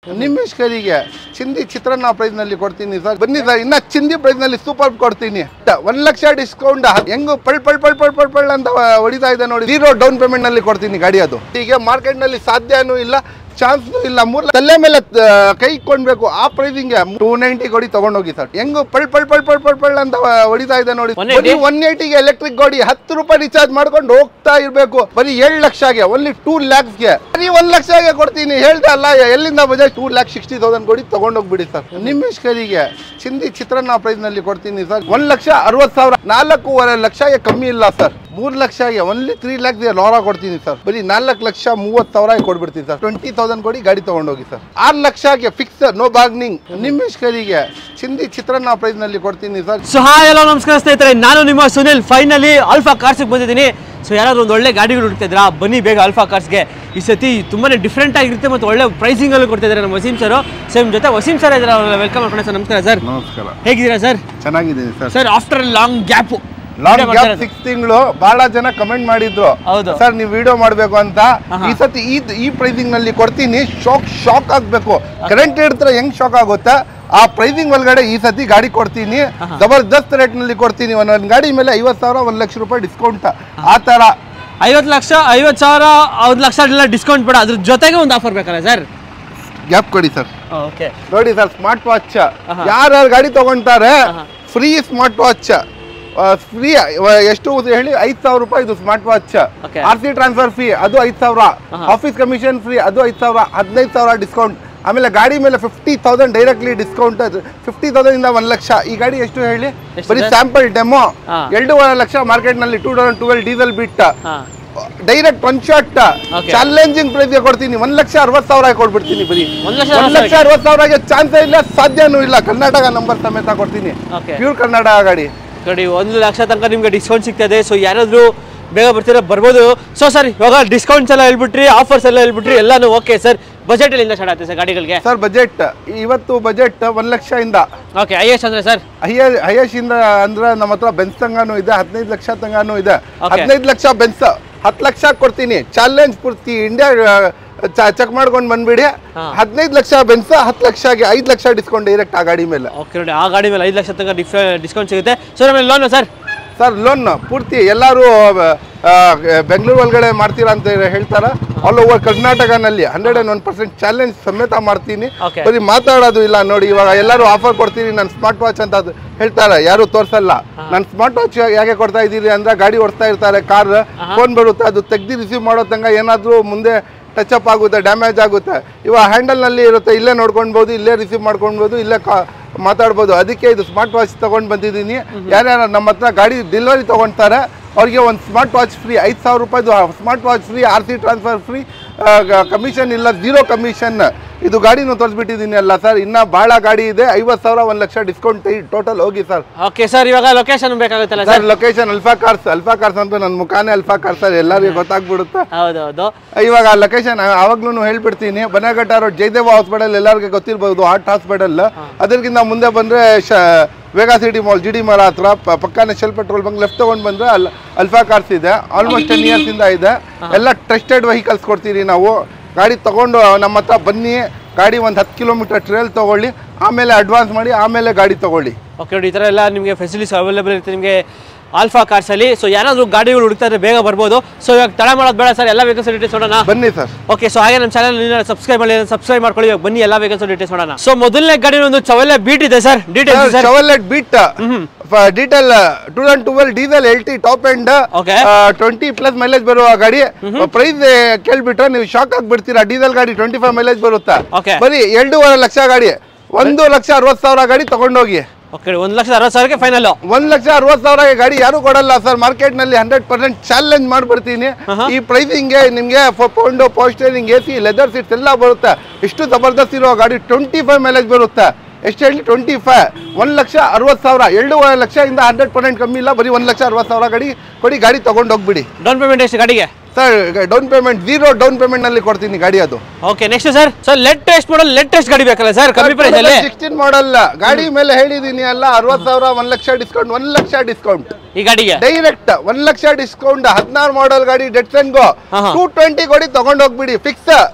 ನಿಮ್ಮ ಇಷ್ಕರಿಗೆ ಚಿಂದಿ ಚಿತ್ರಾನ್ನ ಪ್ರೈಸ್ ನಲ್ಲಿ ಕೊಡ್ತೀನಿ ಸರ್ ಬನ್ನಿ ಸರ್ ಇನ್ನ ಚಿಂದಿ ಪ್ರೈಸ್ ನಲ್ಲಿ ಸೂಪರ್ ಕೊಡ್ತೀನಿ ಒಂದ್ ಲಕ್ಷ ಡಿಸ್ಕೌಂಟ್ ಹೆಂಗು ಪಳ್ ಪಳ್ ಪಳ್ ಪಳ್ ಪಳ್ ಪಳ್ ಅಂತ ಹೊಡಿತಾ ಇದೆ ನೋಡಿ ಜೀರೋ ಡೌನ್ ಪೇಮೆಂಟ್ ನಲ್ಲಿ ಕೊಡ್ತೀನಿ ಗಾಡಿ ಅದು ಈಗ ಮಾರ್ಕೆಟ್ ನಲ್ಲಿ ಸಾಧ್ಯನೂ ಇಲ್ಲ ಚಾನ್ಸ್ ಇಲ್ಲ ಮೂರ್ ತಲೆ ಮೇಲೆ ಆ, ಕೈ ಇಟ್ಕೊಂಡ್ಬೇಕು ಆ ಪ್ರೈಸಿಂಗ್ ಟೂ ನೈಂಟಿ ಗಾಡಿ ತಗೊಂಡೋಗಿ ಸರ್ ಹೆಂಗು ಪಳ್ ಪಳ್ ಪಳ್ ಪಳ್ ಪಳ್ ಪಳ್ ಅಂತ ಹೊಡಿತಾ ಇದೆ ನೋಡಿ 180? ಬರೀ ಒನ್ ಏಟಿಗೆ ಎಲೆಕ್ಟ್ರಿಕ್ ಗಾಡಿ ಹತ್ತು ರೂಪಾಯಿ ರಿಚಾರ್ಜ್ ಮಾಡ್ಕೊಂಡು ಹೋಗ್ತಾ ಇರ್ಬೇಕು ಬರೀ ಏಳು ಲಕ್ಷಗೆ ಓನ್ಲಿ ಟೂ ಲ್ಯಾಕ್ಸ್ಗೆ ಬರೀ ಒಂದ್ ಲಕ್ಷಗೆ ಕೊಡ್ತೀನಿ ಹೇಳ್ತಾ ಅಲ್ಲ ಎಲ್ಲಿಂದ budget two lakh sixty thousand ಕೊಡಿ ತಗೊಂಡೋಗ್ಬಿಡಿ ಸರ್ ನಿಮ್ಮ ಇಷ್ಕರಿಗೆ ಚಿಂದಿ ಚಿತ್ರಾನ್ನ ಪ್ರೈಸ್ ನಲ್ಲಿ ಕೊಡ್ತೀನಿ ಸರ್ ಒಂದ್ ಲಕ್ಷ ಅರವತ್ ಸಾವಿರ ನಾಲ್ಕೂವರೆ ಲಕ್ಷಗೆ ಕಮ್ಮಿ ಇಲ್ಲ ಸರ್ ಮೂರ್ ಲಕ್ಷಗೆ ಓನ್ಲಿ ತ್ರೀ ಲ್ಯಾಕ್ಸ್ ಲಾರಾ ಕೊಡ್ತೀನಿ ಸರ್ ಬರೀ ನಾಲ್ಕು ಲಕ್ಷ ಮೂವತ್ ಸಾವಿರ ಕೊಡ್ಬಿಡ್ತೀನಿ ಸರ್ ಟ್ವೆಂಟಿ ತೌಸಂಡ್ ಕೊಡಿ ಗಾಡಿ ತಗೊಂಡೋಗಿ ಸರ್ ಆರು ಲಕ್ಷಗೆ ಫಿಕ್ಸ್ ನೋ ಬಾರ್ಗನಿಂಗ್ ನಿಮ್ಮ ಇಷ್ಕರಿಗೆ ಚಿಂದಿ ಚಿತ್ರಾನ್ನ ಪ್ರೈಸ್ ನಲ್ಲಿ ಕೊಡ್ತೀನಿ ಸರ್ ಸೊ ಹಾಯ್ ಎಲ್ಲ ನಮಸ್ಕಾರ ಸ್ನೇಹಿತರೆ ನಾನು ನಿಮ್ಮ ಸುನಿಲ್ ಫೈನಲಿ ಅಲ್ಫಾ ಕಾರ್ಸ್ಗೆ ಬಂದಿದ್ದೀನಿ ಸೊ ಯಾರಾದ್ರೂ ಒಂದು ಒಳ್ಳೆ ಗಾಡಿಗಳು ಹುಡುಕ್ತಿದ್ರಾ ಬನ್ನಿ ಬೇಗ ಅಲ್ಫಾ ಕಾರ್ಸ್ಗೆ ಈ ಸತಿ ತುಂಬಾ ಡಿಫ್ರೆಂಟ್ ಆಗಿರುತ್ತೆ ಮತ್ತು ಒಳ್ಳೆ ಪ್ರೈಸಿಂಗಲ್ಲೂ ಕೊಡ್ತಿದ್ದಾರೆ ನಮ್ಮ ವಸೀಂ ಸರ್ ಸೇಮ್ ಜೊತೆ ವಸೀಂ ಸರ್ ಇದ್ದಾರೆ ವೆಲ್ಕಮ್ ಮಾಡ್ಕೊಂಡು ಸರ್ ನಮಸ್ಕಾರ ಸರ್ ನಮಸ್ಕಾರ ಹೇಗಿದ್ದೀರಾ ಸರ್ ಚೆನ್ನಾಗಿದ್ದೀನಿ sir sir after long gap long gap six ತಿಂಗಳು ಬಹಳ ಜನ ಕಮೆಂಟ್ ಮಾಡಿದ್ರು ಹೌದು. ಸರ್ ನೀವು ವಿಡಿಯೋ ಮಾಡ್ಬೇಕು ಅಂತ ಈ ಸತಿ ಈ ಈ ಪ್ರೈಸಿಂಗ್ ನಲ್ಲಿ ಕೊಡ್ತೀನಿ ಶಾಕ್ ಶಾಕ್ ಆಗ್ಬೇಕು ಕರೆಂಟ್ ಇಡ್ತಾರೆ ಹೆಂಗ್ ಶಾಕ್ ಆಗುತ್ತೆ ಆ ಪ್ರೈಸಿಂಗ್ ಒಳಗಡೆ ಈ ಸತಿ ಗಾಡಿ ಕೊಡ್ತೀನಿ ಜಬರ್ದಸ್ತ್ ರೇಟ್ ನಲ್ಲಿ ಕೊಡ್ತೀನಿ ಒಂದೊಂದು ಗಾಡಿ ಮೇಲೆ ಐವತ್ ಸಾವಿರ ಒಂದ್ ಲಕ್ಷ ರೂಪಾಯಿ ಡಿಸ್ಕೌಂಟ್ ಆ ತರ ಐವತ್ತು ಲಕ್ಷ ಐವತ್ತು ಸಾವಿರ ಐವತ್ತು ಲಕ್ಷ ಎಲ್ಲ ಡಿಸ್ಕೌಂಟ್ ಬೇಡ ಅದ್ರ ಜೊತೆಗೆ ಒಂದು ಆಫರ್ ಬೇಕಲ್ಲ ಸರ್ ಗ್ಯಾಪ್ ಕೊಡಿ ಸರ್ ಓಕೆ ನೋಡಿ ಸರ್ ಸ್ಮಾರ್ಟ್ ವಾಚ್ ಯಾರ್ಯಾರು ಗಾಡಿ ತಗೊಂತಾರೆ ಫ್ರೀ ಸ್ಮಾರ್ಟ್ ವಾಚ್ ಫ್ರೀ ಎಷ್ಟು ಹೇಳಿ ಐದ್ ಸಾವಿರ ರೂಪಾಯಿ ಇದು smart watch Okay. R C transfer fee ಅದು ಐದ್ ಸಾವಿರ ಆಫೀಸ್ ಕಮಿಷನ್ ಫ್ರೀ ಅದು ಐದ್ ಸಾವಿರ ಹದಿನೈದು ಸಾವಿರ ಡಿಸ್ಕೌಂಟ್ ಆಮೇಲೆ ಗಾಡಿ ಮೇಲೆ fifty thousand directly discount fifty thousand ಇಂದ ಒಂದ್ ಲಕ್ಷ ಈ ಗಾಡಿ ಎಷ್ಟು ಹೇಳಿ ಎಷ್ಟು ಬರೀ ಇದೆ? ಸ್ಯಾಂಪಲ್ ಡೆಮೋ ಹಾ. ಎರಡೂವರೆ ಲಕ್ಷ ಮಾರ್ಕೆಟ್ ನಲ್ಲಿ ಟೂ ತೌಸಂಡ್ ಟ್ವೆಲ್ ಡೀಸೆಲ್ ಬಿಟ್ ಹಾಂ direct one shot Okay. Challenging price ಕೊಡ್ತೀನಿ ಒಂದ್ ಲಕ್ಷ ಅರವತ್ ಸಾವಿರ ಕೊಡ್ಬಿಡ್ತೀನಿ ಬರೀ ಒಂದು ಲಕ್ಷ ಒಂದ್ ಲಕ್ಷ ಅರವತ್ ಸಾವಿರಗೆ ಚಾನ್ಸೇ ಇಲ್ಲ ಸಾಧ್ಯನೂ ಇಲ್ಲ ಕರ್ನಾಟಕ ನಂಬರ್ ಸಮೇತ ಕೊಡ್ತೀನಿ Okay. ಪ್ಯೂರ್ ಕರ್ನಾಟಕ ಗಾಡಿ ಕಡಿ ಒಂದು ಲಕ್ಷ ತನಕ ನಿಮ್ಗೆ ಡಿಸ್ಕೌಂಟ್ ಸಿಗ್ತದೆ ಸೊ ಯಾರಾದರೂ ಬೇಗ ಬರ್ತೀರಾ ಬರ್ಬೋದು ಸೊ ಸರ್ ಇವಾಗ ಡಿಸ್ಕೌಂಟ್ಸ್ ಎಲ್ಲ ಹೇಳ್ಬಿಟ್ರಿ ಆಫರ್ಸ್ ಎಲ್ಲ ಹೇಳ್ಬಿಟ್ರಿ ಎಲ್ಲಾನು ಓಕೆ ಸರ್ ಬಜೆಟ್ ಎಲ್ಲಿಂದ ಸ್ಟಾರ್ಟ್ ಆಗುತ್ತೆ ಸರ್ ಗಾಡಿಗಳಿಗೆ ಸರ್ ಬಜೆಟ್ ಇವತ್ತು ಬಜೆಟ್ ಒಂದ್ ಲಕ್ಷ ಇಂದ ಓಕೆ ಹೈಯೆಸ್ಟ್ ಅಂದ್ರೆ ಸರ್ ಹೈಯ ಹೈಯೆಸ್ಟ್ ಇಂದ ಅಂದ್ರೆ ನಮ್ಮ ಹತ್ರ ಬೆನ್ಸ್ ತಂಗಾನು ಇದೆ ಹದಿನೈದು ಲಕ್ಷ ತಂಗಾನು ಇದೆ Okay. ಹದಿನೈದು ಲಕ್ಷ ಬೆನ್ಸ್ ಹತ್ತು ಲಕ್ಷ ಕೊಡ್ತೀನಿ ಚಾಲೆಂಜ್ ಪೂರ್ತಿ ಇಂಡಿಯಾ ಚೆಕ್ ಮಾಡ್ಕೊಂಡು ಬಂದ್ಬಿಡಿ ಹಾ. ಹದಿನೈದು ಲಕ್ಷ ಬೆನ್ಸ್ ಹತ್ತು ಲಕ್ಷಗೆ ಐದು ಲಕ್ಷ ಡಿಸ್ಕೌಂಟ್ ಡೈರೆಕ್ಟ್ ಆ ಗಾಡಿ ಮೇಲೆ ಓಕೆ ನೋಡಿ ಆ ಗಾಡಿ ಮೇಲೆ ಐದು ಲಕ್ಷ ತನಕ ಡಿಸ್ಕೌಂಟ್ ಸಿಗುತ್ತೆ ಸೊ ಆಮೇಲೆ ಲೋನು ಸರ್ ಸರ್ ಲೋನ್ ಪೂರ್ತಿ ಎಲ್ಲರೂ ಬೆಂಗಳೂರು ಒಳಗಡೆ ಮಾಡ್ತೀರಾ ಅಂತ ಹೇಳ್ತಾರ ಆಲ್ ಓವರ್ ಕರ್ನಾಟಕನಲ್ಲಿ hundred and one percent challenge ಸಮೇತ ಮಾಡ್ತೀನಿ Okay. ಬರೀ ಮಾತಾಡೋದು ಇಲ್ಲ ನೋಡಿ ಇವಾಗ ಎಲ್ಲರೂ ಆಫರ್ ಕೊಡ್ತೀನಿ ನಾನು ಸ್ಮಾರ್ಟ್ ವಾಚ್ ಅಂತ ಅದು ಹೇಳ್ತಾರೆ ಯಾರು ತೋರ್ಸಲ್ಲ ನಾನು ಸ್ಮಾರ್ಟ್ ವಾಚ್ ಯಾಕೆ ಕೊಡ್ತಾ ಇದ್ದೀರಿ ಅಂದ್ರೆ ಗಾಡಿ ಓಡಿಸ್ತಾ ಇರ್ತಾರೆ ಕಾರ್ ಫೋನ್ ಬರುತ್ತೆ ಅದು ತೆಗ್ದು ರಿಸೀವ್ ಮಾಡೋ ತನಕ ಏನಾದರೂ ಮುಂದೆ ಟಚ್ ಅಪ್ ಆಗುತ್ತೆ ಡ್ಯಾಮೇಜ್ ಆಗುತ್ತೆ ಇವಾಗ ಹ್ಯಾಂಡಲ್ನಲ್ಲಿ ಇರುತ್ತೆ ಇಲ್ಲೇ ನೋಡ್ಕೊಳ್ಬೋದು ಇಲ್ಲೇ ರಿಸೀವ್ ಮಾಡ್ಕೊಳ್ಬೋದು ಇಲ್ಲೇ ಕಾ ಮಾತಾಡ್ಬೋದು ಅದಕ್ಕೆ ಇದು ಸ್ಮಾರ್ಟ್ ವಾಚ್ ತಗೊಂಡು ಬಂದಿದ್ದೀನಿ ಯಾರ್ಯಾರು ನಮ್ಮ ಹತ್ರ ಗಾಡಿ ಡೆಲಿವರಿ ತಗೊಳ್ತಾರೆ ಅವ್ರಿಗೆ ಒಂದು ಸ್ಮಾರ್ಟ್ ವಾಚ್ ಫ್ರೀ ಐದು ಸಾವಿರ ರೂಪಾಯಿದು smart watch free R C transfer free commission ಇಲ್ಲ ಝೀರೋ ಕಮಿಷನ್ ಇದು ಗಾಡಿನೂ ತೋರಿಸ್ಬಿಟ್ಟಿದ್ದೀನಿ ಅಲ್ಲ ಸರ್ ಇನ್ನ ಭಾಳ ಗಾಡಿ ಇದೆ ಐವತ್ತು ಸಾವಿರ ಒಂದು ಲಕ್ಷ ಡಿಸ್ಕೌಂಟ್ ಟೋಟಲ್ ಹೋಗಿ ಸರ್ ಓಕೆ ಸರ್ ಇವಾಗ ಲೊಕೇಶನ್ ಬೇಕಾಗುತ್ತಲ್ಲ sir sir location alpha cars alpha cars ಅಂತ ನನ್ನ ಮುಖಾನೇ ಅಲ್ಫಾ ಕಾರ್ಸ್ ಸರ್ ಎಲ್ಲರಿಗೂ ಗೊತ್ತಾಗ್ಬಿಡುತ್ತೆ ಹೌದು ಹೌದು ಇವಾಗ ಲೊಕೇಶನ್ ಆವಾಗ್ಲೂ ಹೇಳ್ಬಿಡ್ತೀನಿ ಬನಘಟ್ಟ ರೋಡ್ ಜಯದೇವ ಹಾಸ್ಪಿಟಲ್ ಎಲ್ಲರಿಗೂ ಗೊತ್ತಿರ್ಬೋದು ಹಾರ್ಟ್ ಹಾಸ್ಪಿಟಲ್ ಅದಕ್ಕಿಂತ ಮುಂದೆ ಬಂದ್ರೆ ಶ Vega city mall G D ಮರ ಹತ್ರ ಪ- ಪಕ್ಕನೆ ಶೆಲ್ ಪೆಟ್ರೋಲ್ ಬಂಕ್ ಲೆಫ್ಟ್ ತಗೊಂಡ್ ಬಂದ್ರೆ ಅಲ್ ಅಲ್ಫಾ ಕಾರ್ಸ್ ಇದೆ ಆಲ್ಮೋಸ್ಟ್ ಟೆನ್ ಇಯರ್ಸ್ ಇಂದ ಇದೆ ಎಲ್ಲ ಟೆಸ್ಟೆಡ್ ವೆಹಿಕಲ್ಸ್ ಕೊಡ್ತೀರಿ ನಾವು ಗಾಡಿ ತಗೊಂಡು ನಮ್ಮ ಹತ್ರ ಬನ್ನಿ ಗಾಡಿ ಒಂದು ಹತ್ತು ಕಿಲೋಮೀಟರ್ ಟ್ರೇಲ್ ತಗೊಳ್ಳಿ ಆಮೇಲೆ ಅಡ್ವಾನ್ಸ್ ಮಾಡಿ ಆಮೇಲೆ ಗಾಡಿ ತಗೊಳ್ಳಿ ಓಕೆ ನೋಡಿ ಈ ಥರ ಎಲ್ಲ ನಿಮಗೆ ಫೆಸಿಲಿಟೀಸ್ ಅವೈಲೇಬಲ್ ಇರುತ್ತೆ ನಿಮಗೆ ಆಲ್ಫಾ ಕಾರ್ಸಲ್ಲಿ ಸೊ ಯಾರಾದರೂ ಗಾಡಿಗಳು ಹುಡುಕ್ತಾ ಇದ್ರೆ ಬೇಗ ಬರ್ಬೋದು ಸೊ ಇವಾಗ ತಡ ಮಾಡೋದು ಬೇಡ ಸರ್ ಎಲ್ಲ ವೆಹಿಕಲ್ಸ್ ಡೀಟೇಲ್ಸ್ ನೋಡೋಣ ಬನ್ನಿ ಸರ್ ಓಕೆ ಸೊ ಹಾಗೆ ನಮ್ಮ ಚಾನಲ್ ಸಬ್ಸ್ಕ್ರೈಬ್ ಮಾಡಿ ಸಬ್ಸ್ಕ್ರೈಬ್ ಮಾಡ್ಕೊಳ್ಳಿ ಇವಾಗ ಬನ್ನಿ ಎಲ್ಲ ವೆಹಿಕಲ್ಸ್ ಡೀಟೇಲ್ಸ್ ನೋಡೋಣ ಸೊ ಮೊದಲನೇ ಗಾಡಿ ಒಂದು ಚವಲೆ ಬೀಟ್ ಇದೆ sir details sir Chevrolet beat detail two thousand twelve diesel L T top end Okay. Twenty plus mileage ಬರುವ ಗಾಡಿ ಪ್ರೈಸ್ ಕೇಳ್ಬಿಟ್ರೆ ನೀವು ಶಾಕ್ ಆಗ್ಬಿಡ್ತೀರಾ ಡೀಸೆಲ್ ಗಾಡಿ ಟ್ವೆಂಟಿ ಫೈವ್ ಮೈಲೇಜ್ ಬರುತ್ತೆ Okay. ಬರೀ ಎರಡೂವರೆ ಲಕ್ಷ ಗಾಡಿ ಒಂದು ಲಕ್ಷ ಅರವತ್ತು ಸಾವಿರ ಗಾಡಿ ತಗೊಂಡೋಗಿ ಓಕೆ ಒಂದು ಲಕ್ಷದ ಅರವತ್ತು ಸಾವಿರಕ್ಕೆ ಫೈನಲ್ ಒಂದ್ ಲಕ್ಷ ಅರವತ್ತು ಸಾವಿರ ಗಾಡಿ ಯಾರು ಕೊಡಲ್ಲ ಸರ್ ಮಾರ್ಕೆಟ್ ನಲ್ಲಿ ಹಂಡ್ರೆಡ್ ಪರ್ಸೆಂಟ್ ಚಾಲೆಂಜ್ ಮಾಡ್ಬಿಡ್ತೀನಿ ಈ ಪ್ರೈಸಿಂಗ್ಗೆ ನಿಮ್ಗೆ ಪೌಂಡ್ ಪೋಸ್ಟರಿಂಗ್ ಎ ಸಿ ಲೆದರ್ ಸೀಟ್ಸ್ ಎಲ್ಲ ಬರುತ್ತೆ ಇಷ್ಟು ಜಬರ್ದಸ್ತ್ ಇರೋ ಗಾಡಿ ಟ್ವೆಂಟಿ ಫೈವ್ ಮೈಲೇಜ್ ಬರುತ್ತೆ ಎಷ್ಟು ಹೇಳಿ ಟ್ವೆಂಟಿ ಫೈವ್ ಒಂದ್ ಲಕ್ಷ ಅರವತ್ತು ಸಾವಿರ ಎರಡೂವರೆ ಲಕ್ಷ ಇಂದ ಹಂಡ್ರೆಡ್ ಪರ್ಸೆಂಟ್ ಕಮ್ಮಿ ಇಲ್ಲ ಬರೀ ಒಂದ್ ಲಕ್ಷ ಅರವತ್ತು ಸಾವಿರ ಗಾಡಿ ಕೊಡಿ ಗಾಡಿ ತಗೊಂಡು ಹೋಗ್ಬಿಡಿ ಡೌನ್ ಪೇಮೆಂಟ್ ಎಷ್ಟು ಗಾಡಿಗೆ sir down payment zero down payment ನಲ್ಲಿ ಕೊಡ್ತೀನಿ ಗಾಡಿ ಅದು okay next sir sir latest model latest ಗಾಡಿ ಬೇಕಲ್ಲ ಸರ್ ಕಮ್ಮಿ ಪ್ರೈಸ್ ಅಲ್ಲಿ ಸಿಕ್ಸ್ಟೀನ್ ಮಾಡಲ್ ಗಾಡಿ ಮೇಲೆ ಹೇಳಿದೀನಿ ಅಲ್ಲ ಅರವತ್ತು ಸಾವಿರ ಒಂದ್ ಲಕ್ಷ ಡಿಸ್ಕೌಂಟ್ ಒಂದ್ ಲಕ್ಷ ಡಿಸ್ಕೌಂಟ್ ಈ ಗಾಡಿಗೆ ಡೈರೆಕ್ಟ್ ಒಂದ್ ಲಕ್ಷ ಡಿಸ್ಕೌಂಟ್ ಹದಿನಾರು ಮಾಡಲ್ ಗಾಡಿ ಡೆಟ್ಸನ್ ಗೋ ಹಾ, ಹಾ. ಟೂ ಟ್ವೆಂಟಿ ಕೊಡಿ ತಗೊಂಡ್ ಹೋಗ್ಬಿಡಿ ಫಿಕ್ಸ್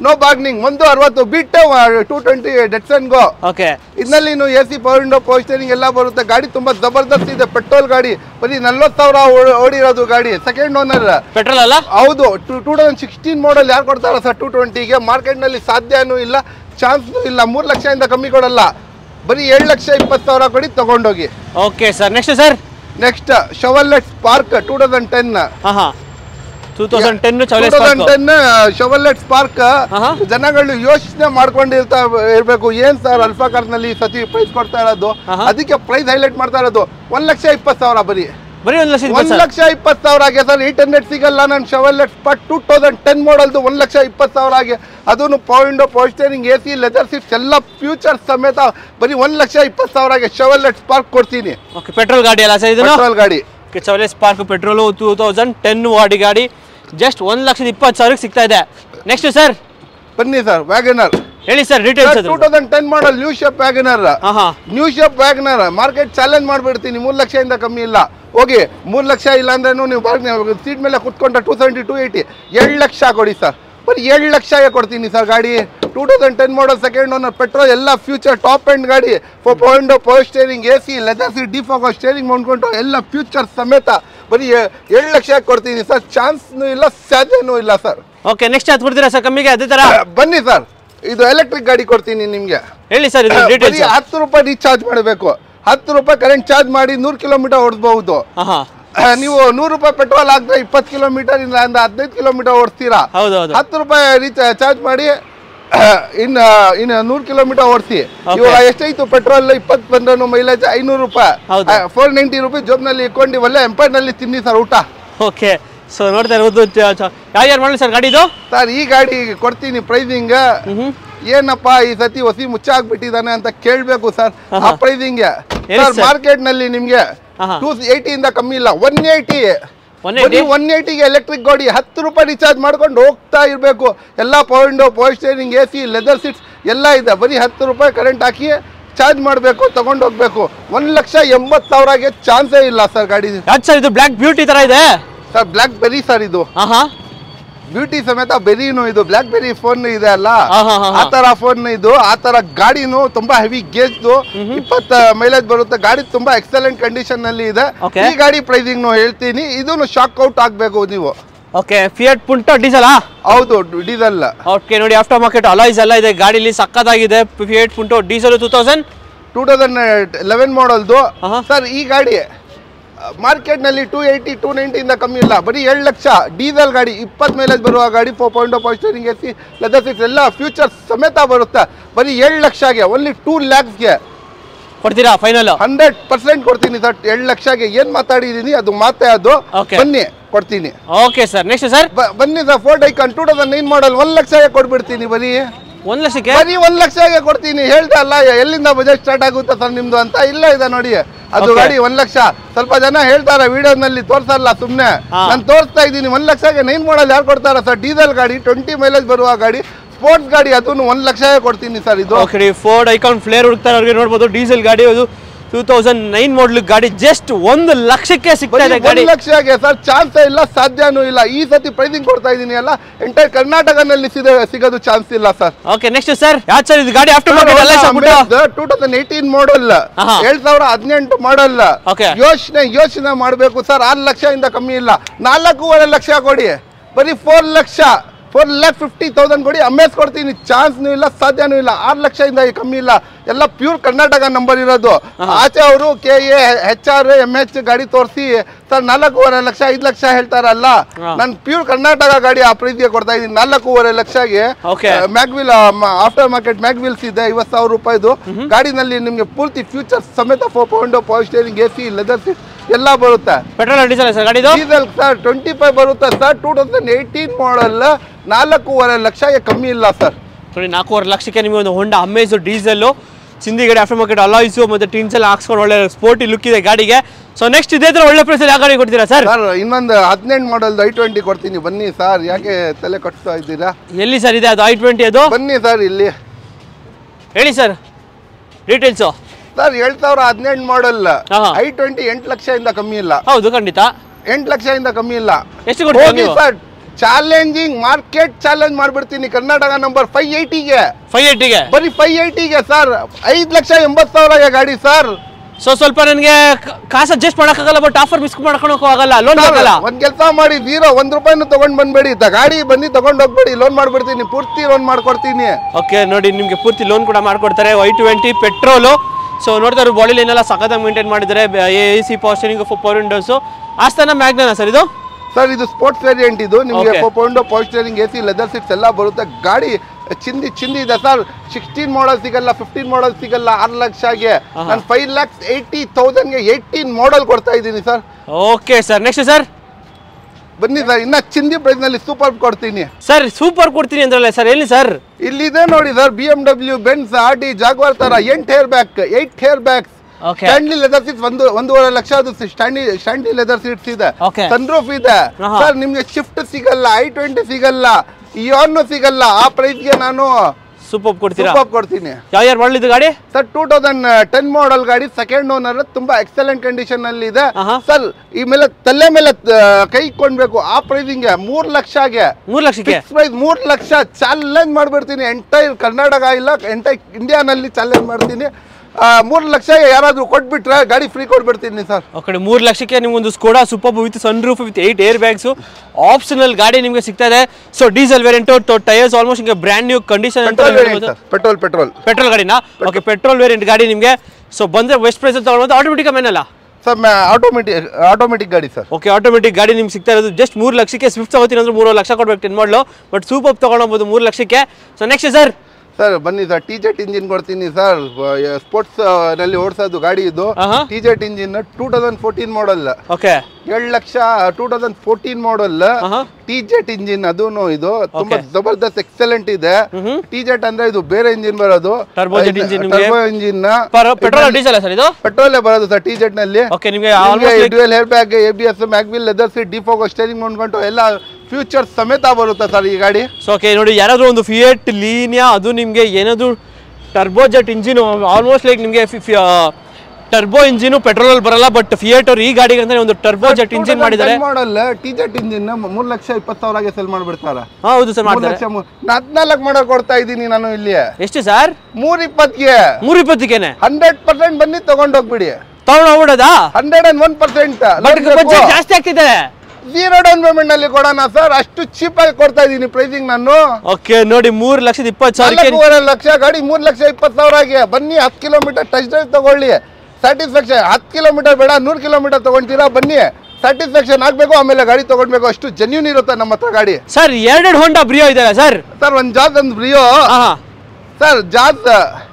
ನೋ ಬಾರ್ಗನಿಂಗ್ ಒಂದು ಅರವತ್ತು ಬಿಟ್ಟು two twenty Datsun go okay ಇದರಲ್ಲಿ ನೀವು A C power window power steering ಎಲ್ಲ ಬರುತ್ತೆ ಗಾಡಿ ತುಂಬಾ ಜಬರ್ದಸ್ತ್ ಇದೆ ಪೆಟ್ರೋಲ್ ಗಾಡಿ ಬರೀ ನಲ್ವತ್ತು ಸಾವಿರ ಓ- ಓಡಿರೋದು ಗಾಡಿ ಸೆಕೆಂಡ್ ಓನರ್ ಪೆಟ್ರೋಲ್ ಅಲ್ಲ ಹೌದು two two thousand sixteen model ಯಾರು ಕೊಡ್ತಾರ ಸರ್ ಟೂ ಟ್ವೆಂಟಿಗೆ ಮಾರ್ಕೆಟ್ನಲ್ಲಿ ಸಾಧ್ಯನೂ ಇಲ್ಲ ಚಾನ್ಸ್ನೂ ಇಲ್ಲ ಮೂರು ಲಕ್ಷದಿಂದ ಕಮ್ಮಿ ಕೊಡಲ್ಲ ಬರೀ ಏಳು ಲಕ್ಷ ಇಪ್ಪತ್ತು ಸಾವಿರ ಕೊಡಿ ತಗೊಂಡೋಗಿ okay sir next sir next Chevrolet spark two thousand ten ಹಾಂ ಹಾಂ two thousand ten two thousand ten Chevrolet spark ಆಹಾ. ಜನಗಳು ಯೋಚನೆ ಮಾಡ್ಕೊಂಡಿರ್ತಾ ಇರ್ಬೇಕು ಏನ್ ಸರ್ ಅಲ್ಫಾ ಕಾರ್ನಲ್ಲಿ ಈ ಸತಿ ಪ್ರೈಸ್ ಕೊಡ್ತಾ ಇರೋದು ಆಹಾ. ಅದಕ್ಕೆ ಪ್ರೈಸ್ ಹೈಲೈಟ್ ಮಾಡ್ತಾ ಇರೋದು ಒಂದ್ ಲಕ್ಷ ಇಪ್ಪತ್ತು ಸಾವಿರ ಬರೀ ಬರೀ ಒಂದು ಲಕ್ಷ ಒಂದ್ ಸರ್ ಲಕ್ಷ ಇಪ್ಪತ್ತು ಸಾವಿರ ಆಗಿ ಸರ್ ಏಟ್ ಹಂಡ್ರೆಡ್ ಸಿಗಲ್ಲ ನಾನು Chevrolet Spark two thousand ten ಮಾಡಲ್ದು ಒಂದ್ ಲಕ್ಷ ಇಪ್ಪತ್ತು ಸಾವಿರ ಆಗಿ ಅದನ್ನು power window power steering A C leather seats ಎಲ್ಲ ಫ್ಯೂಚರ್ ಸಮೇತ ಬರೀ ಒಂದ್ ಲಕ್ಷ ಇಪ್ಪತ್ತು ಸಾವಿರ ಆಗಿ ಶವಲ್ಲೆಟ್ ಸ್ಪಾರ್ಕ್ ಕೊಡ್ತೀನಿ ಓಕೆ ಪೆಟ್ರೋಲ್ ಗಾಡಿ ಅಲ್ಲ ಸರ್ ಇದನ್ನು ಪೆಟ್ರೋಲ್ ಗಾಡಿ Chevrolet Spark petrol two thousand ten ವಾಡಿ ಗಾಡಿ ಜಸ್ಟ್ ಒಂದು ಲಕ್ಷದ ಇಪ್ಪತ್ತು ಸಾವಿರಕ್ಕೆ ಸಿಗ್ತಾ ಇದೆ ನೆಕ್ಸ್ಟ್ ಸರ್ ಬನ್ನಿ ಸರ್ ವ್ಯಾಗನರ್ ಹೇಳಿ ಸರ್ ಡೀಟೇಲ್ಸ್ ಅದು two thousand ten model new shape WagonR ಹಾಂ ಹಾಂ new shape WagonR market challenge ಮಾಡ್ಬಿಡ್ತೀನಿ ಮೂರು ಲಕ್ಷದಿಂದ ಕಮ್ಮಿ ಇಲ್ಲ ಹೋಗಿ ಮೂರು ಲಕ್ಷ ಇಲ್ಲ ಅಂದ್ರೂ ನೀವು ಸೀಟ್ ಮೇಲೆ ಕುತ್ಕೊಂಡ ಟೂ ಸೆವೆಂಟಿ ಟೂ ಏಯ್ಟಿ ಏಳು ಲಕ್ಷ ಕೊಡಿ ಸರ್ ಬರೀ ಏಳು ಲಕ್ಷಗೆ ಕೊಡ್ತೀನಿ ಸರ್ ಗಾಡಿ two thousand ten model second owner petrol ಎಲ್ಲ ಫ್ಯೂಚರ್ ಟಾಪ್ ಎಂಡ್ ಗಾಡಿ four point power steering A C leather ಸಿ ಡಿಫಾಗೋ ಸ್ಟೇರಿಂಗ್ ಮಾಡ್ಕೊಂಡು ಎಲ್ಲ ಫ್ಯೂಚರ್ ಸಮೇತ ಬರೀ ಏಳು ಲಕ್ಷಕ್ಕೆ ಕೊಡ್ತೀನಿ ಸರ್ ಚಾನ್ಸ್ನೂ ಇಲ್ಲ ಸಾಧ್ಯನೂ ಇಲ್ಲ ಸರ್ ಓಕೆ ನೆಕ್ಸ್ಟ್ ಅದು ಕೊಡ್ತೀರಾ ಸರ್ ಕಮ್ಮಿಗೆ ಅದೇ ಥರ ಬನ್ನಿ ಸರ್ ಇದು ಎಲೆಕ್ಟ್ರಿಕ್ ಗಾಡಿ ಕೊಡ್ತೀನಿ ನಿಮಗೆ ಹೇಳಿ ಸರ್ ಇದು ಬರೀ ಡೀಟೇಲ್ಸ್ ಹತ್ತು ರೂಪಾಯಿ ರೀಚಾರ್ಜ್ ಮಾಡಬೇಕು ಹತ್ತು ರೂಪಾಯಿ ಕರೆಂಟ್ ಚಾರ್ಜ್ ಮಾಡಿ ನೂರು ಕಿಲೋಮೀಟರ್ ಓಡಿಸಬಹುದು ಹಾಂ ಹಾಂ ನೀವು ನೂರು ರೂಪಾಯಿ ಪೆಟ್ರೋಲ್ ಹಾಕಿದ್ರೆ ಇಪ್ಪತ್ತು ಕಿಲೋಮೀಟರ್ ಇಲ್ಲ ಅಂದ್ರೆ ಹದಿನೈದು ಕಿಲೋಮೀಟರ್ ಓಡಿಸ್ತೀರಾ ಹೌದು ಹೌದು ಹತ್ತು ರೂಪಾಯಿ ರೀಚ್ ಚಾರ್ಜ್ ಮಾಡಿ ಇನ್ನು ಇನ್ನು ನೂರು ಕಿಲೋಮೀಟರ್ ಓಡಿಸಿ Okay. ಇವಾಗ ಎಷ್ಟಾಯ್ತು ಪೆಟ್ರೋಲ್ ಇಪ್ಪತ್ತು ಬಂದ್ರು ಮೈಲೇಜ್ ಐನೂರು ರೂಪಾಯಿ ಹೌದು. ಫೋರ್ ನೈಂಟಿ ರುಪೀಸ್ ಜೋಬ್ನಲ್ಲಿ ಇಟ್ಕೊಂಡು ಒಳ್ಳೆ ಎಂಪೈರ್ನಲ್ಲಿ ತಿನ್ನಿ ಸರ್ ಊಟ ಓಕೆ ಸೊ ನೋಡ್ತಾ ಇರ್ಬೋದು ಯಾವ ಯಾರು ಮಾಡಲಿ ಸರ್ ಗಾಡಿ ಇದು ಸರ್ ಈ ಗಾಡಿ ಕೊಡ್ತೀನಿ ಪ್ರೈಸಿಂಗ್ ಹ್ಞೂ ಏನಪ್ಪ ಈ ಸತಿ ಹೊಸಿ ಮುಚ್ಚಾಕ್ಬಿಟ್ಟಿದ್ದಾನೆ ಅಂತ ಕೇಳಬೇಕು ಸರ್ ಆ ಆಹಾ. ಪ್ರೈಸಿಂಗ್ ಹೇಳಿ ಸರ್ sir. ಮಾರ್ಕೆಟ್ ನಲ್ಲಿ ನಿಮ್ಗೆ ಆಹಾ. ಟೂ ಇಂದ ಕಮ್ಮಿ ಇಲ್ಲ one eighty one eighty one ಏಯ್ಟಿಗೆ ಎಲೆಕ್ಟ್ರಿಕ್ ಗಾಡಿ ಹತ್ತು ರೂಪಾಯಿ ರಿಚಾರ್ಜ್ ಮಾಡ್ಕೊಂಡು ಹೋಗ್ತಾ ಇರಬೇಕು ಎಲ್ಲ power window power steering A C leather seats ಎಲ್ಲ ಇದೆ ಬರೀ ಹತ್ತು ರೂಪಾಯಿ ಕರೆಂಟ್ ಹಾಕಿ ಚಾರ್ಜ್ ಮಾಡಬೇಕು ತಗೊಂಡು ಹೋಗ್ಬೇಕು ಒಂದು ಲಕ್ಷ ಎಂಬತ್ತು ಸಾವಿರಗೆ ಚಾನ್ಸೇ ಇಲ್ಲ ಸರ್ ಗಾಡಿ ಯಾಕೆ ಸರ್ ಇದು ಬ್ಲ್ಯಾಕ್ ಬ್ಯೂಟಿ ಥರ ಇದೆ ಸರ್ ಬ್ಲ್ಯಾಕ್ ಬೆರಿ ಸರ್ ಇದು ಹಾಂ ಹಾಂ ಬ್ಯೂಟಿ ಸಮೇತ ಬೆರಿನು ಇದು ಬ್ಲ್ಯಾಕ್ ಬೆರಿ ಫೋನ್ ಇದೆ ಅಲ್ಲ ಹಾ, ಹಾ, ಹಾ, ಹಾ. ಆ ತರ ಫೋನ್ ಇದು ಆ ತರ ಗಾಡಿನು ತುಂಬಾ ಹೆವಿ ಗೇಜ್ದು ಇಪ್ಪತ್ತ ಮೈಲೇಜ್ ಬರುತ್ತೆ ಗಾಡಿ ತುಂಬಾ ಎಕ್ಸಲೆಂಟ್ ಕಂಡೀಷನ್ ನಲ್ಲಿ ಇದೆ Okay. ಈ ಗಾಡಿ ಪ್ರೈಸಿಂಗ್ ಹೇಳ್ತೀನಿ ಇದನ್ನು ಶಾಕ್ ಔಟ್ ಆಗ್ಬೇಕು ನೀವು ಓಕೆ ಫಿಯಟ್ ಪುಂಟೋ ಡೀಸಲಾ ಹೌದು ಡೀಸೆಲ್ ಓಕೆ ನೋಡಿ ಆಫ್ಟರ್ ಮಾರ್ಕೆಟ್ ಅಲಾಯ್ಸ್ ಎಲ್ಲ ಇದೆ ಗಾಡಿಲಿ ಸಕ್ಕತ್ತಾಗಿದೆ Fiat Punto diesel two thousand two thousand eleven ಮಾಡಲ್ದು ಆಹಾ. ಸರ್ ಈ ಗಾಡಿ ಮಾರ್ಕೆಟ್ ನಲ್ಲಿ ಟೂ ಏಯ್ಟಿ ಟೂ ನೈಂಟಿಯಿಂದ ಕಮ್ಮಿ ಇಲ್ಲ ಬರೀ ಏಳು ಲಕ್ಷ ಡೀಸೆಲ್ ಗಾಡಿ ಇಪ್ಪತ್ತು ಮೈಲೇಜ್ ಬರುವ ಗಾಡಿ four point five steering A C leather six ಎಲ್ಲ ಫ್ಯೂಚರ್ಸ್ ಸಮೇತ ಬರುತ್ತೆ ಬರೀ ಏಳು ಲಕ್ಷಗೆ ಓನ್ಲಿ ಟೂ ಲ್ಯಾಕ್ಸ್ಗೆ ಕೊಡ್ತೀರಾ ಫೈನಲ್ ಹಂಡ್ರೆಡ್ ಪರ್ಸೆಂಟ್ ಕೊಡ್ತೀನಿ ಸರ್ ಎರಡು ಲಕ್ಷಗೆ ಏನ್ ಮಾತಾಡಿದೀನಿ ಅದು ಮಾತೇ ಅದು Okay. ಬನ್ನಿ ಕೊಡ್ತೀನಿ ಓಕೆ ಸರ್ ನೆಕ್ಸ್ಟ್ ಸರ್ ಬ- ಬನ್ನಿ sir Ford Ikon two thousand nine model ಒಂದ್ ಲಕ್ಷಗೆ ಕೊಟ್ಬಿಡ್ತೀನಿ ಬರೀ ಒಂದು ಲಕ್ಷಕ್ಕೆ ಬರೀ ಒಂದ್ ಲಕ್ಷಗೆ ಕೊಡ್ತೀನಿ ಹೇಳ್ದೆ ಅಲ್ಲ ಎಲ್ಲಿಂದ ಬಜೆಟ್ ಸ್ಟಾರ್ಟ್ ಆಗುತ್ತೆ ಸರ್ ನಿಮ್ದು ಅಂತ ಇಲ್ಲ ಇದೆ ನೋಡಿ ಅದು Okay. ಗಾಡಿ ಒಂದ್ ಲಕ್ಷ ಸ್ವಲ್ಪ ಜನ ಹೇಳ್ತಾರೆ ವಿಡಿಯೋನಲ್ಲಿ ತೋರ್ಸಲ್ಲ ಸುಮ್ನೆ ಹಾ. ನಾನು ತೋರಿಸ್ತಾ ಇದ್ದೀನಿ ಒಂದ್ ಲಕ್ಷಗೆ ನೈನ್ ಮಾಡಲ್ ಯಾರು ಕೊಡ್ತಾರ ಸರ್ ಡೀಸೆಲ್ ಗಾಡಿ ಟ್ವೆಂಟಿ ಮೈಲೇಜ್ ಬರುವ ಗಾಡಿ ಸ್ಪೋರ್ಟ್ಸ್ ಗಾಡಿ ಅದನ್ನು ಒಂದ್ ಲಕ್ಷಗೆ ಕೊಡ್ತೀನಿ ಸರ್ ಇದು ಓಕೆ ರೀ ಫೋರ್ಡ್ ಐಕಾನ್ ಫ್ಲೇರ್ ಹುಡುಕ್ತಾರೆ ಅವ್ರಿಗೆ ನೋಡ್ಬೋದು ಡೀಸೆಲ್ ಗಾಡಿ ಅದು ಟೂ ತೌಸಂಡ್ ನೈನ್ ಮಾಡಲ್ ಗಾಡಿ ಜಸ್ಟ್ ಒಂದು ಲಕ್ಷಕ್ಕೆ ಸಿಗ್ತಾ ಇದೆ ಗಾಡಿ ಒಂದು ಲಕ್ಷಗೆ ಸರ್ ಚಾನ್ಸೇ ಇಲ್ಲ ಸಾಧ್ಯನೂ ಇಲ್ಲ ಈ ಸತಿ ಪ್ರೈಸಿಂಗ್ ಕೊಡ್ತಾ ಇದೀನಿ ಅಲ್ಲ ಎಂಟೈರ್ ಕರ್ನಾಟಕನಲ್ಲಿ ಸಿದ- ಸಿಗೋದು ಚಾನ್ಸ್ ಇಲ್ಲ ಸರ್ ಓಕೆ ನೆಕ್ಸ್ಟ್ ಸರ್ ಯಾವ್ದು ಸರ್ ಇದು ಗಾಡಿ ಆಫ್ಟರ್ ಮಾರ್ಕೆಟ್ ಎಲ್ಲ ಸಾಕ್ಬಿಟ್ಟು ಟೂ ತೌಸಂಡ್ ಏಯ್ಟೀನ್ ಮಾಡಲ್ ಆಹಾ. ಎರಡ್ ಸಾವಿರ ಹದಿನೆಂಟು ಮಾಡಲ್ Okay. ಯೋಚನೆ ಯೋಚನೆ ಮಾಡಬೇಕು ಸರ್ ಆರು ಲಕ್ಷದಿಂದ ಕಮ್ಮಿ ಇಲ್ಲ ನಾಲ್ಕೂವರೆ ಲಕ್ಷ ಕೊಡಿ ಬರೀ four lakh four lakh fifty thousand ಕೊಡಿ ಅಮೇಸ್ ಕೊಡ್ತೀನಿ ಚಾನ್ಸ್ನೂ ಇಲ್ಲ ಸಾಧ್ಯನೂ ಇಲ್ಲ ಆರು ಲಕ್ಷದಿಂದ ಕಮ್ಮಿ ಇಲ್ಲ ಎಲ್ಲ ಪ್ಯೂರ್ ಕರ್ನಾಟಕ ನಂಬರ್ ಇರೋದು ಆಚೆ ಅವರು K A H R M H ಗಾಡಿ ತೋರಿಸಿ ಸರ್ ನಾಲ್ಕೂವರೆ ಲಕ್ಷ ಐದು ಲಕ್ಷ ಹೇಳ್ತಾರಲ್ಲ ಹಾ. ನಾನು ಪ್ಯೂರ್ ಕರ್ನಾಟಕ ಗಾಡಿ ಆ ಪ್ರೈಸ್ಗೆ ಕೊಡ್ತಾ ಇದ್ದೀನಿ ನಾಲ್ಕೂವರೆ ಲಕ್ಷಗೆ Okay. Mag wheel after market mag wheels ಇದೆ ಐವತ್ತು ಸಾವಿರ ರೂಪಾಯಿದು ಗಾಡಿನಲ್ಲಿ ನಿಮಗೆ ಪೂರ್ತಿ ಫ್ಯೂಚರ್ಸ್ ಸಮೇತ four point power steering A C leather seat ಎಲ್ಲ ಬರುತ್ತೆ ಪೆಟ್ರೋಲ್ ಡೀಸೆಲ್ ಸರ್ ಗಾಡಿದು ಡೀಸೆಲ್ ಸರ್ ಟ್ವೆಂಟಿ ಫೈವ್ ಬರುತ್ತೆ sir two thousand eighteen model ನಾಲ್ಕೂವರೆ ಲಕ್ಷಗೆ ಕಮ್ಮಿ ಇಲ್ಲ ಸರ್ ನೋಡಿ ನಾಲ್ಕೂವರೆ ಲಕ್ಷಕ್ಕೆ ನಿಮಗೆ ಒಂದು ಹೊಂಡ ಅಮೇಜು ಡೀಸೆಲ್ಲು ಸಿಂಧಿ ಗಾಡಿ ಆಫ್ಟರ್ ಮಾರ್ಕೆಟ್ ಅಲಾಯ್ಸು ಮತ್ತು ಟಿನ್ಸ್ ಎಲ್ಲ ಹಾಕ್ಸ್ಕೊಂಡು ಒಳ್ಳೆ ಸ್ಪೋರ್ಟಿ ಲುಕ್ ಇದೆ ಗಾಡಿಗೆ ಸೊ ನೆಕ್ಸ್ಟ್ ಇದೇ ಥರ ಒಳ್ಳೆ ಪ್ರೈಸಲ್ಲಿ ಯಾವ ಗಾಡಿ ಕೊಡ್ತೀರಾ ಸರ್ ಸರ್ ಇನ್ನೊಂದು ಹದಿನೆಂಟು ಮಾಡಲ್ ಐ ಟ್ವೆಂಟಿ ಕೊಡ್ತೀನಿ ಬನ್ನಿ ಸರ್ ಯಾಕೆ ತಲೆ ಕಟ್ತಾ ಇದ್ದೀರಾ ಎಲ್ಲಿ ಸರ್ ಇದೆ ಅದು ಐ ಟ್ವೆಂಟಿ ಅದು ಬನ್ನಿ ಸರ್ ಇಲ್ಲಿ ಹೇಳಿ ಸರ್ ಡೀಟೇಲ್ಸು ಸರ್ ಏಳು ಸಾವಿರ ಹದಿನೆಂಟು ಮಾಡಲ್ ಆಹಾ. ಐ ಟ್ವೆಂಟಿ ಎಂಟು ಲಕ್ಷದಿಂದ ಕಮ್ಮಿ ಇಲ್ಲ ಹೌದು ಖಂಡಿತ ಎಂಟು ಲಕ್ಷದಿಂದ ಕಮ್ಮಿ ಇಲ್ಲ ಎಷ್ಟು ಕೊಡ್ತೀರಾ ಹೋಗಿ ನೀವು ಸರ್ ಚಾಲೆಂಜಿಂಗ್ ಮಾರ್ಕೆಟ್ ಚಾಲೆಂಜ್ ಮಾಡ್ಬಿಡ್ತೀನಿ ಕರ್ನಾಟಕ ನಂಬರ್ ಫೈವ್ ಏಯ್ಟಿಗೆ ಫೈವ್ ಏಯ್ಟಿಗೆ ಬರೀ ಫೈವ್ ಏಯ್ಟಿಗೆ ಸರ್ ಐದು ಲಕ್ಷ ಎಂಬತ್ತು ಸಾವಿರಗೆ ಗಾಡಿ ಸರ್ ಸೊ ಸ್ವಲ್ಪ ನನಗೆ ಕಾಸು ಅಡ್ಜಸ್ಟ್ ಮಾಡೋಕ್ಕಾಗಲ್ಲ ಬಟ್ ಆಫರ್ ಮಿಸ್ ಮಾಡ್ಕೊಳಕ್ಕೂ ಆಗಲ್ಲ ಲೋನ್ ಆಗಲ್ಲ ಒಂದ್ ಕೆಲಸ ಮಾಡಿ ಜೀರೋ ಒಂದ್ ರೂಪಾಯಿನೂ ತಗೊಂಡ್ ಬಂದ್ಬೇಡಿ ತ- ಗಾಡಿ ಬನ್ನಿ ತಗೊಂಡ್ ಹೋಗ್ಬೇಡಿ ಲೋನ್ ಮಾಡ್ಬಿಡ್ತೀನಿ ಪೂರ್ತಿ ಲೋನ್ ಮಾಡ್ಕೊಡ್ತೀನಿ ಓಕೆ ನೋಡಿ ನಿಮಗೆ ಪೂರ್ತಿ ಲೋನ್ ಕೂಡ ಮಾಡ್ಕೊಡ್ತಾರೆ ವೈ ಟ್ವೆಂಟಿ ಪೆಟ್ರೋಲು ಸೊ ನೋಡ್ತಾ ಇರೋ ಬಾಡಿ ಲೈನ್ ಎಲ್ಲ ಸಖತ್ತಾಗಿ ಮೇಂಟೈನ್ ಮಾಡಿದ್ದಾರೆ A C power steering power windows ಆಸ್ಥಾನ ಮ್ಯಾಗ್ನಾ ಸರ್ ಇದು ಸರ್ ಇದು ಸ್ಪೋರ್ಟ್ಸ್ ವೇರಿಯಂಟ್ ಇದು ನಿಮಗೆ Okay. Point power steering A C leather seats ಎಲ್ಲ ಬರುತ್ತೆ ಗಾಡಿ ಚಿಂದಿ ಚಿಂದಿ ಇದೆ ಸರ್ ಸಿಕ್ಸ್ಟೀನ್ ಮಾಡಲ್ ಸಿಗಲ್ಲ ಫಿಫ್ಟೀನ್ ಮಾಡಲ್ ಸಿಗಲ್ಲ ಆರು ಲಕ್ಷಗೆ ನಾನು ಫೈವ್ ಲ್ಯಾಕ್ಸ್ ಏಯ್ಟಿ ತೌಸಂಡ್ಗೆ ಏಯ್ಟೀನ್ ಮಾಡಲ್ ಕೊಡ್ತಾ ಇದ್ದೀನಿ sir okay sir next sir ಬನ್ನಿ ಸರ್ ಇನ್ನ ಚಿಂದಿ ಪ್ರೈಸ್ ನಲ್ಲಿ ಸೂಪರ್ ಕೊಡ್ತೀನಿ ಸರ್ ಸೂಪರ್ ಕೊಡ್ತೀನಿ ಅಂದ್ರಲ್ಲ ಸರ್ ಎಲ್ಲಿ ಸರ್ ಇಲ್ಲಿದೆ ನೋಡಿ sir B M W Benz Audi Jaguar ತರ ಎಂಟ್ airbag eight airbags okay Stanley leather seats ಒಂದು ಒಂದೂವರೆ ಲಕ್ಷ ಅದು ಸ್ಟ್ಯಾಂಡಿ ಸ್ಟ್ಯಾಂಡಿ ಲೆದರ್ ಸೀಟ್ಸ್ ಇದೆ Okay. ಸನ್ರೂಫ್ ಇದೆ ಆಹಾ. ಸರ್ ನಿಮ್ಗೆ ಶಿಫ್ಟ್ ಸಿಗಲ್ಲ ಐ ಟ್ವೆಂಟಿ ಸಿಗಲ್ಲ ಇಯಾನ್ ಸಿಗಲ್ಲ ಆ ಪ್ರೈಸ್ಗೆ ನಾನು ಸೂಪರ್ ಕೊಡ್ತೀರಾ ಸೂಪರ್ ಕೊಡ್ತೀನಿ ಯಾವ ಯಾರು ಮಾಡಲಿದ್ದು ಗಾಡಿ sir two thousand ten model ಗಾಡಿ ಸೆಕೆಂಡ್ ಓನರ್ ತುಂಬಾ ಎಕ್ಸಲೆಂಟ್ ಕಂಡೀಷನ್ ಅಲ್ಲಿ ಇದೆ ಆಹಾ. ಸರ್ ಈ ಮೇಲೆ ತಲೆ ಮೇಲೆ ಆ, ಕೈ ಇಟ್ಕೊಂಡ್ಬೇಕು ಆ ಪ್ರೈಸಿಂಗೆ ಮೂರ್ ಲಕ್ಷಗೆ ಮೂರು ಲಕ್ಷಕ್ಕೆ ಫಿಕ್ಸ್ ಪ್ರೈಸ್ ಮೂರ್ ಲಕ್ಷ ಚಾಲೆಂಜ್ ಮಾಡ್ಬಿಡ್ತೀನಿ ಎಂಟೈರ್ ಕರ್ನಾಟಕ ಇಲ್ಲ ಎಂಟೈರ್ ಇಂಡಿಯಾನಲ್ಲಿ ಚಾಲೆಂಜ್ ಮಾಡ್ತೀನಿ ಆ, ಮೂರ್ ಲಕ್ಷ ಯಾರಾದ್ರೂ ಕೊಟ್ಬಿಟ್ರೆ ಗಾಡಿ ಫ್ರೀ ಕೊಟ್ಬಿಡ್ತೀನಿ ಸರ್ ಆ ಕಡೆ ಮೂರು ಲಕ್ಷಕ್ಕೆ ನಿಮ್ಗೊಂದು Skoda Superb with sunroof with eight airbags optional ಗಾಡಿ ನಿಮಗೆ ಸಿಗ್ತಾ ಇದೆ so diesel variant tyres almost ನಿಮಗೆ ಬ್ರ್ಯಾಂಡ್ ನ್ಯೂ ಕಂಡೀಷನ್ ಅಂತ ಪೆಟ್ರೋಲ್ ಹೇಳ್ಬೋದು ಪೆಟ್ರೋಲ್ ಪೆಟ್ರೋಲ್ ಪೆಟ್ರೋಲ್ ಗಾಡಿನಾ ಓಕೆ ಪೆಟ್ರೋಲ್ ವೇರಿಯಂಟ್ ಗಾಡಿ ನಿಮಗೆ ಸೊ ಬಂದರೆ ವೆಸ್ಟ್ ಪ್ರೈಸ್ ತಗೊಳ್ಬೋದು ಆಟೋಮೆಟಿಕ್ ಮೇನಲ್ಲ ಸರ್ ಆಟೋಮೆಟಿಕ್ ಆಟೋಮೆಟಿಕ್ ಗಾಡಿ ಸರ್ ಓಕೆ ಆಟೋಮೆಟಿಕ್ ಗಾಡಿ ನಿಮ್ಗೆ ಸಿಗ್ತಾ ಇರೋದು ಜಸ್ಟ್ ಮೂರು ಲಕ್ಷಕ್ಕೆ ಸ್ವಿಫ್ಟ್ ತಗೋತೀನಿ ಅಂದ್ರೆ ಮೂರು ಲಕ್ಷ ಕೊಡ್ಬೇಕು ಟೆನ್ ಮಾಡಲು ಬಟ್ ಸೂಪರ್ ತೊಗೊಳ್ಬೋದು ಮೂರು ಲಕ್ಷಕ್ಕೆ ಸೊ ನೆಕ್ಸ್ಟ್ ಸರ್ ಸರ್ ಬನ್ನಿ ಸರ್ ಟಿ ಜೆಟ್ ಇಂಜಿನ್ ಕೊಡ್ತೀನಿ ಸರ್ ಸ್ಪೋರ್ಟ್ಸ್ ನಲ್ಲಿ ಓಡಿಸೋದು ಗಾಡಿ ಇದು ಆಹಾ. T jet engine two thousand fourteen model okay ಏಳು ಲಕ್ಷ ಟೂ ತೌಸಂಡ್ ಫೋರ್ಟೀನ್ ಮಾಡಲ್ ಆಹಾ. ಟಿ ಜೆಟ್ ಇಂಜಿನ್ ಅದೂನು ಇದು ತುಂಬಾ ಜಬರ್ದಸ್ತ್ ಎಕ್ಸಲೆಂಟ್ ಇದೆ ಟಿ ಜೆಟ್ ಅಂದ್ರೆ ಇದು ಬೇರೆ ಇಂಜಿನ್ ಬರೋದು Turbo jet engine ನಿಮ್ಗೆ? Turbo engine petrol diesel sir ಇದು ಪೆಟ್ರೋಲ್ ಬರೋದು ಸರ್ ಟಿ ಜೆಟ್ ನಲ್ಲಿ ಓಕೆ ನಿಮಗೆ almost dual hair bag A B S mag wheel leather seat defogger steering ನೋಡ್ಕೊಂಡು ಎಲ್ಲ ಫ್ಯೂಚರ್ ಸಮೇತ ಬರುತ್ತೆ ಸರ್ ಈ ಗಾಡಿ ಸೊ ಓಕೆ ನೋಡಿ ಯಾರಾದರೂ ಒಂದು ಫಿಯೇಟ್ ಲೀನಿಯಾ ಅದು ನಿಮಗೆ ಏನಾದರೂ turbo jet engine almost like ನಿಮಗೆ ಟರ್ಬೋ ಇಂಜಿನು ಪೆಟ್ರೋಲ್ ಬರಲ್ಲ ಬಟ್ ಫಿಯೇಟ್ ಅವ್ರು ಈ ಗಾಡಿಗೆ ಅಂತ ಒಂದು ಟರ್ಬೋ ಜೆಟ್ ಇಂಜಿನ್ ಮಾಡಿದ್ದಾರೆ ಮಾಡಲ್ ಟಿ ಜೆಟ್ ಇಂಜಿನ್ ಮೂರ್ ಲಕ್ಷ ಇಪ್ಪತ್ತು ಸಾವಿರಗೆ ಸೆಲ್ ಮಾಡ್ಬಿಡ್ತಾರ ಹಾ, ಹೌದು ಸರ್ ಮೂರ್ ಮಾಡ್ತಾರೆ ಲಕ್ಷ ಮೂ- ಹದ್ನಾಲ್ಕು ಮಾಡೋ ಕೊಡ್ತಾ ಇದ್ದೀನಿ ನಾನು ಇಲ್ಲಿ ಎಷ್ಟು ಸರ್ ಮೂರ್ ಇಪ್ಪತ್ಗೆ ಮೂರು ಇಪ್ಪತ್ತಕ್ಕೇನೆ ಹಂಡ್ರೆಡ್ ಪರ್ಸೆಂಟ್ ಬನ್ನಿ ತಗೊಂಡೋಗ್ಬಿಡಿ ತಗೊಂಡು ಹೋಗ್ಬಿಡೋದಾ hundred and one percent but budget ಜಾಸ್ತಿ ಆಗ್ತಿದೆ ಜೀರೋ ಡೌನ್ ಪೇಮೆಂಟ್ ನಲ್ಲಿ ಕೊಡೋಣ ಸರ್ ಅಷ್ಟು ಚೀಪ್ ಆಗಿ ಕೊಡ್ತಾ ಇದ್ದೀನಿ ಪ್ರೈಸಿಂಗ್ ನಾನು ಓಕೆ ನೋಡಿ ಮೂರು ಲಕ್ಷದ ಇಪ್ಪತ್ತು ಸಾವಿರಕ್ಕೆ ನಾಲ್ಕೂವರೆ ಲಕ್ಷ ಗಾಡಿ ಮೂರ್ ಲಕ್ಷ ಇಪ್ಪತ್ತು ಸಾವಿರಗೆ ಬನ್ನಿ ಹತ್ತು ಕಿಲೋಮೀಟರ್ ಟಚ್ ಡ್ರೈವ್ ತಗೊಳ್ಳಿ ಸ್ಯಾಟಿಸ್ಫ್ಯಾಕ್ಷನ್ ಹತ್ತು ಕಿಲೋಮೀಟರ್ ಬೇಡ ನೂರು ಕಿಲೋಮೀಟರ್ ತಗೊಂತೀರಾ ಬನ್ನಿ ಸ್ಯಾಟಿಸ್ಫ್ಯಾಕ್ಷನ್ ಆಗ್ಬೇಕು ಆಮೇಲೆ ಗಾಡಿ ತಗೊಳ್ಬೇಕು ಅಷ್ಟು ಜೆನ್ಯೂನ್ ಇರುತ್ತೆ ನಮ್ಮ ಹತ್ರ ಗಾಡಿ ಸರ್ ಎರಡೆರಡು ಹೊಂಡಾ ಬ್ರಿಯೋ ಇದಾವೆ ಸರ್ ಸರ್ ಒಂದು ಜಾಸ್ ಒಂದು ಬ್ರಿಯೋ ಹಾ ಸರ್ ಜಾಸ್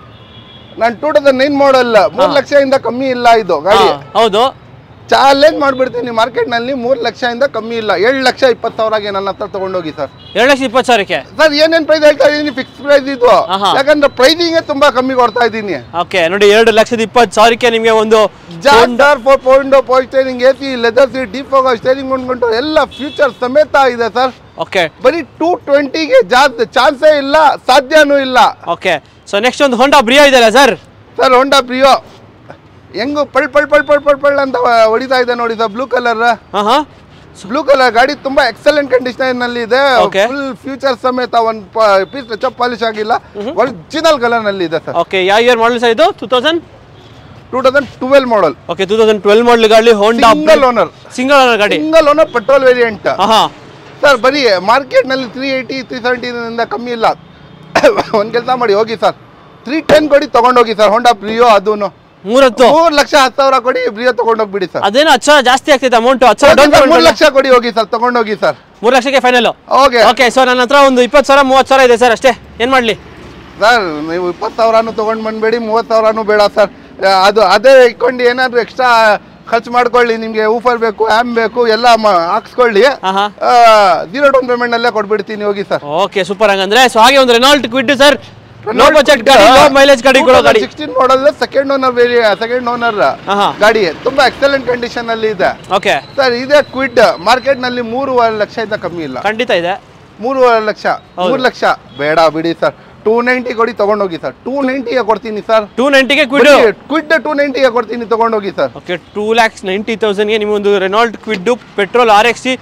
ನಾನು ಟೂ ತೌಸಂಡ್ ನೈನ್ ಮಾಡಲ್ ಮೂರ್ ಲಕ್ಷದಿಂದ ಕಮ್ಮಿ ಇಲ್ಲ ಇದು ಗಾಡಿ ಹೌದು ಚಾಲೆಂಜ್ ಮಾಡ್ಬಿಡ್ತೀನಿ ಮಾರ್ಕೆಟ್ ನಲ್ಲಿ ಮೂರ್ ಲಕ್ಷದಿಂದ ಕಮ್ಮಿ ಇಲ್ಲ ಏಳು ಲಕ್ಷ ಇಪ್ಪತ್ತು ಸಾವಿರಗೆ ನನ್ನ ಹತ್ರ ತಗೊಂಡೋಗಿ ಸರ್ ಎರಡು ಲಕ್ಷ ಇಪ್ಪತ್ತು ಸಾವಿರಕ್ಕೆ ಸರ್ ಏನೇನ್ ಪ್ರೈಸ್ ಹೇಳ್ತಾ ಇದೀನಿ ಫಿಕ್ಸ್ ಪ್ರೈಸ್ ಇದು ಆಹಾ. ಯಾಕಂದ್ರೆ ಪ್ರೈಸಿಂಗ್ ತುಂಬಾ ಕಮ್ಮಿ ಕೊಡ್ತಾ ಇದ್ದೀನಿ ಓಕೆ ನೋಡಿ ಎರಡು ಲಕ್ಷದ ಇಪ್ಪತ್ತು ಸಾವಿರಕ್ಕೆ ನಿಮಗೆ ಒಂದು ಜಾಸ್ಟರ್ four point four steering A C leather seat defogger steering ಉಂಡ್ಕೊಂಡು ಎಲ್ಲ ಫ್ಯೂಚರ್ ಸಮೇತ ಇದೆ ಸರ್ ಓಕೆ ಬರೀ ಟೂ ಟ್ವೆಂಟಿಗೆ ಜಾಸ್ತಿ ಚಾನ್ಸೇ ಇಲ್ಲ ಸಾಧ್ಯನೂ ಇಲ್ಲ ಓಕೆ ಸೊ ನೆಕ್ಸ್ಟ್ ಒಂದು ಹೊಂಡಾ ಬ್ರಿಯೋ ಇದೆಯಲ್ಲ ಸರ್ ಸರ್ ಹೊಂಡಾ ಪ್ರಿಯೋ ಹೆಂಗು ಪಳ್ ಪಳ್ ಪಳ್ ಪಳ್ ಪಳ್ ಪಳ್ ಅಂತ ಹೊಡಿತಾ ಇದೆ ನೋಡಿ ಸರ್ ಬ್ಲೂ ಕಲರ್ ಹಾಂ ಹಾಂ ಬ್ಲೂ ಕಲರ್ ಗಾಡಿ ತುಂಬಾ ಎಕ್ಸಲೆಂಟ್ ಕಂಡೀಷನ್ ನಲ್ಲಿ ಇದೆ Okay. ಫುಲ್ ಫ್ಯೂಚರ್ ಸಮೇತ ಒಂದು ಪೀಸ್ ಟಚ್ ಪಾಲಿಶ್ ಆಗಿಲ್ಲ ಒರಿಜಿನಲ್ ಕಲರ್ ನಲ್ಲಿ ಇದೆ ಸರ್ ಓಕೆ ಯಾವ ಇಯರ್ ಮಾಡಲ್ ಸರ್ ಇದು two thousand two thousand twelve model okay two thousand twelve model ಗಾಡಿ Honda single owner single owner ಗಾಡಿ ಸಿಂಗಲ್ ಓನರ್ ಪೆಟ್ರೋಲ್ ವೇರಿಯಂಟ್ ಹಾಂ ಹಾಂ ಸರ್ ಬರೀ ಮಾರ್ಕೆಟ್ ನಲ್ಲಿ ತ್ರೀ ಏಯ್ಟಿ ತ್ರೀ ಸೆವೆಂಟಿನಿಂದ ಕಮ್ಮಿ ಇಲ್ಲ ಒಂದ್ ಕೆಲಸ ಮಾಡಿ ಹೋಗಿ ಸರ್ ತ್ರೀ ಟೆನ್ ಕೊಡಿ ತಗೊಂಡೋಗಿ ಸರ್ ಹೊಂಡಾ ಬ್ರಿಯೋ ಅದೂನು ಮೂರತ್ತು ಮೂರ್ ಲಕ್ಷ ಹತ್ತು ಸಾವಿರ ಕೊಡಿ ಬ್ರಿಯೋ ತಗೊಂಡೋಗ್ಬಿಡಿ ಸರ್ ಅದೇನು ಹತ್ತು ಸಾವಿರ ಜಾಸ್ತಿ ಆಗ್ತೈತೆ ಅಮೌಂಟ್ ಹತ್ತು ಸಾವಿರ ಡೌನ್ ಮೂರ್ ಲಕ್ಷ ಕೊಡಿ ಹೋಗಿ ಸರ್ ತಗೊಂಡೋಗಿ ಸರ್ ಮೂರು ಲಕ್ಷಕ್ಕೆ ಫೈನಲ್ ಓಕೆ ಓಕೆ ಸೊ ನನ್ನ ಹತ್ರ ಒಂದು ಇಪ್ಪತ್ತು ಸಾವಿರ ಮೂವತ್ತು ಸಾವಿರ ಇದೆ ಸರ್ ಅಷ್ಟೇ ಏನು ಮಾಡಲಿ ಸರ್ ನೀವು ಇಪ್ಪತ್ತು ಸಾವಿರನೂ ತೊಗೊಂಡು ಬಂದ್ಬೇಡಿ ಮೂವತ್ತು ಸಾವಿರನೂ ಬೇಡ ಸರ್ ಅದು ಅದೇ ಇಟ್ಕೊಂಡು ಏನಾದರೂ ಎಕ್ಸ್ಟ್ರಾ ಖರ್ಚು ಮಾಡ್ಕೊಳ್ಳಿ ನಿಮಗೆ ಊಫರ್ ಬೇಕು ಆ್ಯಮ್ ಬೇಕು ಎಲ್ಲ ಮ- ಹಾಕ್ಸ್ಕೊಳ್ಳಿ ಹಾಂ ಹಾಂ ಜೀರೋ ಡೌನ್ ಪೇಮೆಂಟ್ನಲ್ಲೇ ಕೊಟ್ಬಿಡ್ತೀನಿ ಹೋಗಿ ಸರ್ ಓಕೆ ಸೂಪರ್ ಹಂಗಂದ್ರೆ ಸೊ ಹಾಗೆ ಒಂದು Renault Kwid sir low budget ಗಾಡಿ ಲೋ ಮೈಲೇಜ್ ಗಾಡಿ ಕೊಡೋ ಗಾಡಿ sixteen model second owner very second owner ಆಹಾ. ಗಾಡಿ ತುಂಬಾ ಎಕ್ಸಲೆಂಟ್ ಕಂಡೀಷನ್ ಅಲ್ಲಿ ಇದೆ ಓಕೆ ಸರ್ ಇದೇ ಕ್ವಿಡ್ ಮಾರ್ಕೆಟ್ ನಲ್ಲಿ ಮೂರುವರೆ ಲಕ್ಷ ಇಂದ ಕಮ್ಮಿ ಇಲ್ಲ ಖಂಡಿತ ಇದೆ ಮೂರುವರೆ ಲಕ್ಷ ಮೂರು ಲಕ್ಷ ಬೇಡ ಬಿಡಿ ಸರ್ ಟೂ ನೈಂಟಿ ಕೊಡಿ ತಗೊಂಡೋಗಿ ಸರ್ ಟೂ ನೈಂಟಿಗೆ ಕೊಡ್ತೀನಿ ಸರ್ ಟೂ ನೈಂಟಿಗೆ ಕ್ವಿಡ್ ಕ್ವಿಡ್ ಟೂ ನೈಂಟಿಗೆ ಕೊಡ್ತೀನಿ ತಗೊಂಡೋಗಿ sir okay two lakhs ninety ತೌಸಂಡ್ಗೆ ನಿಮಗೊಂದು Renault Kwid petrol R X C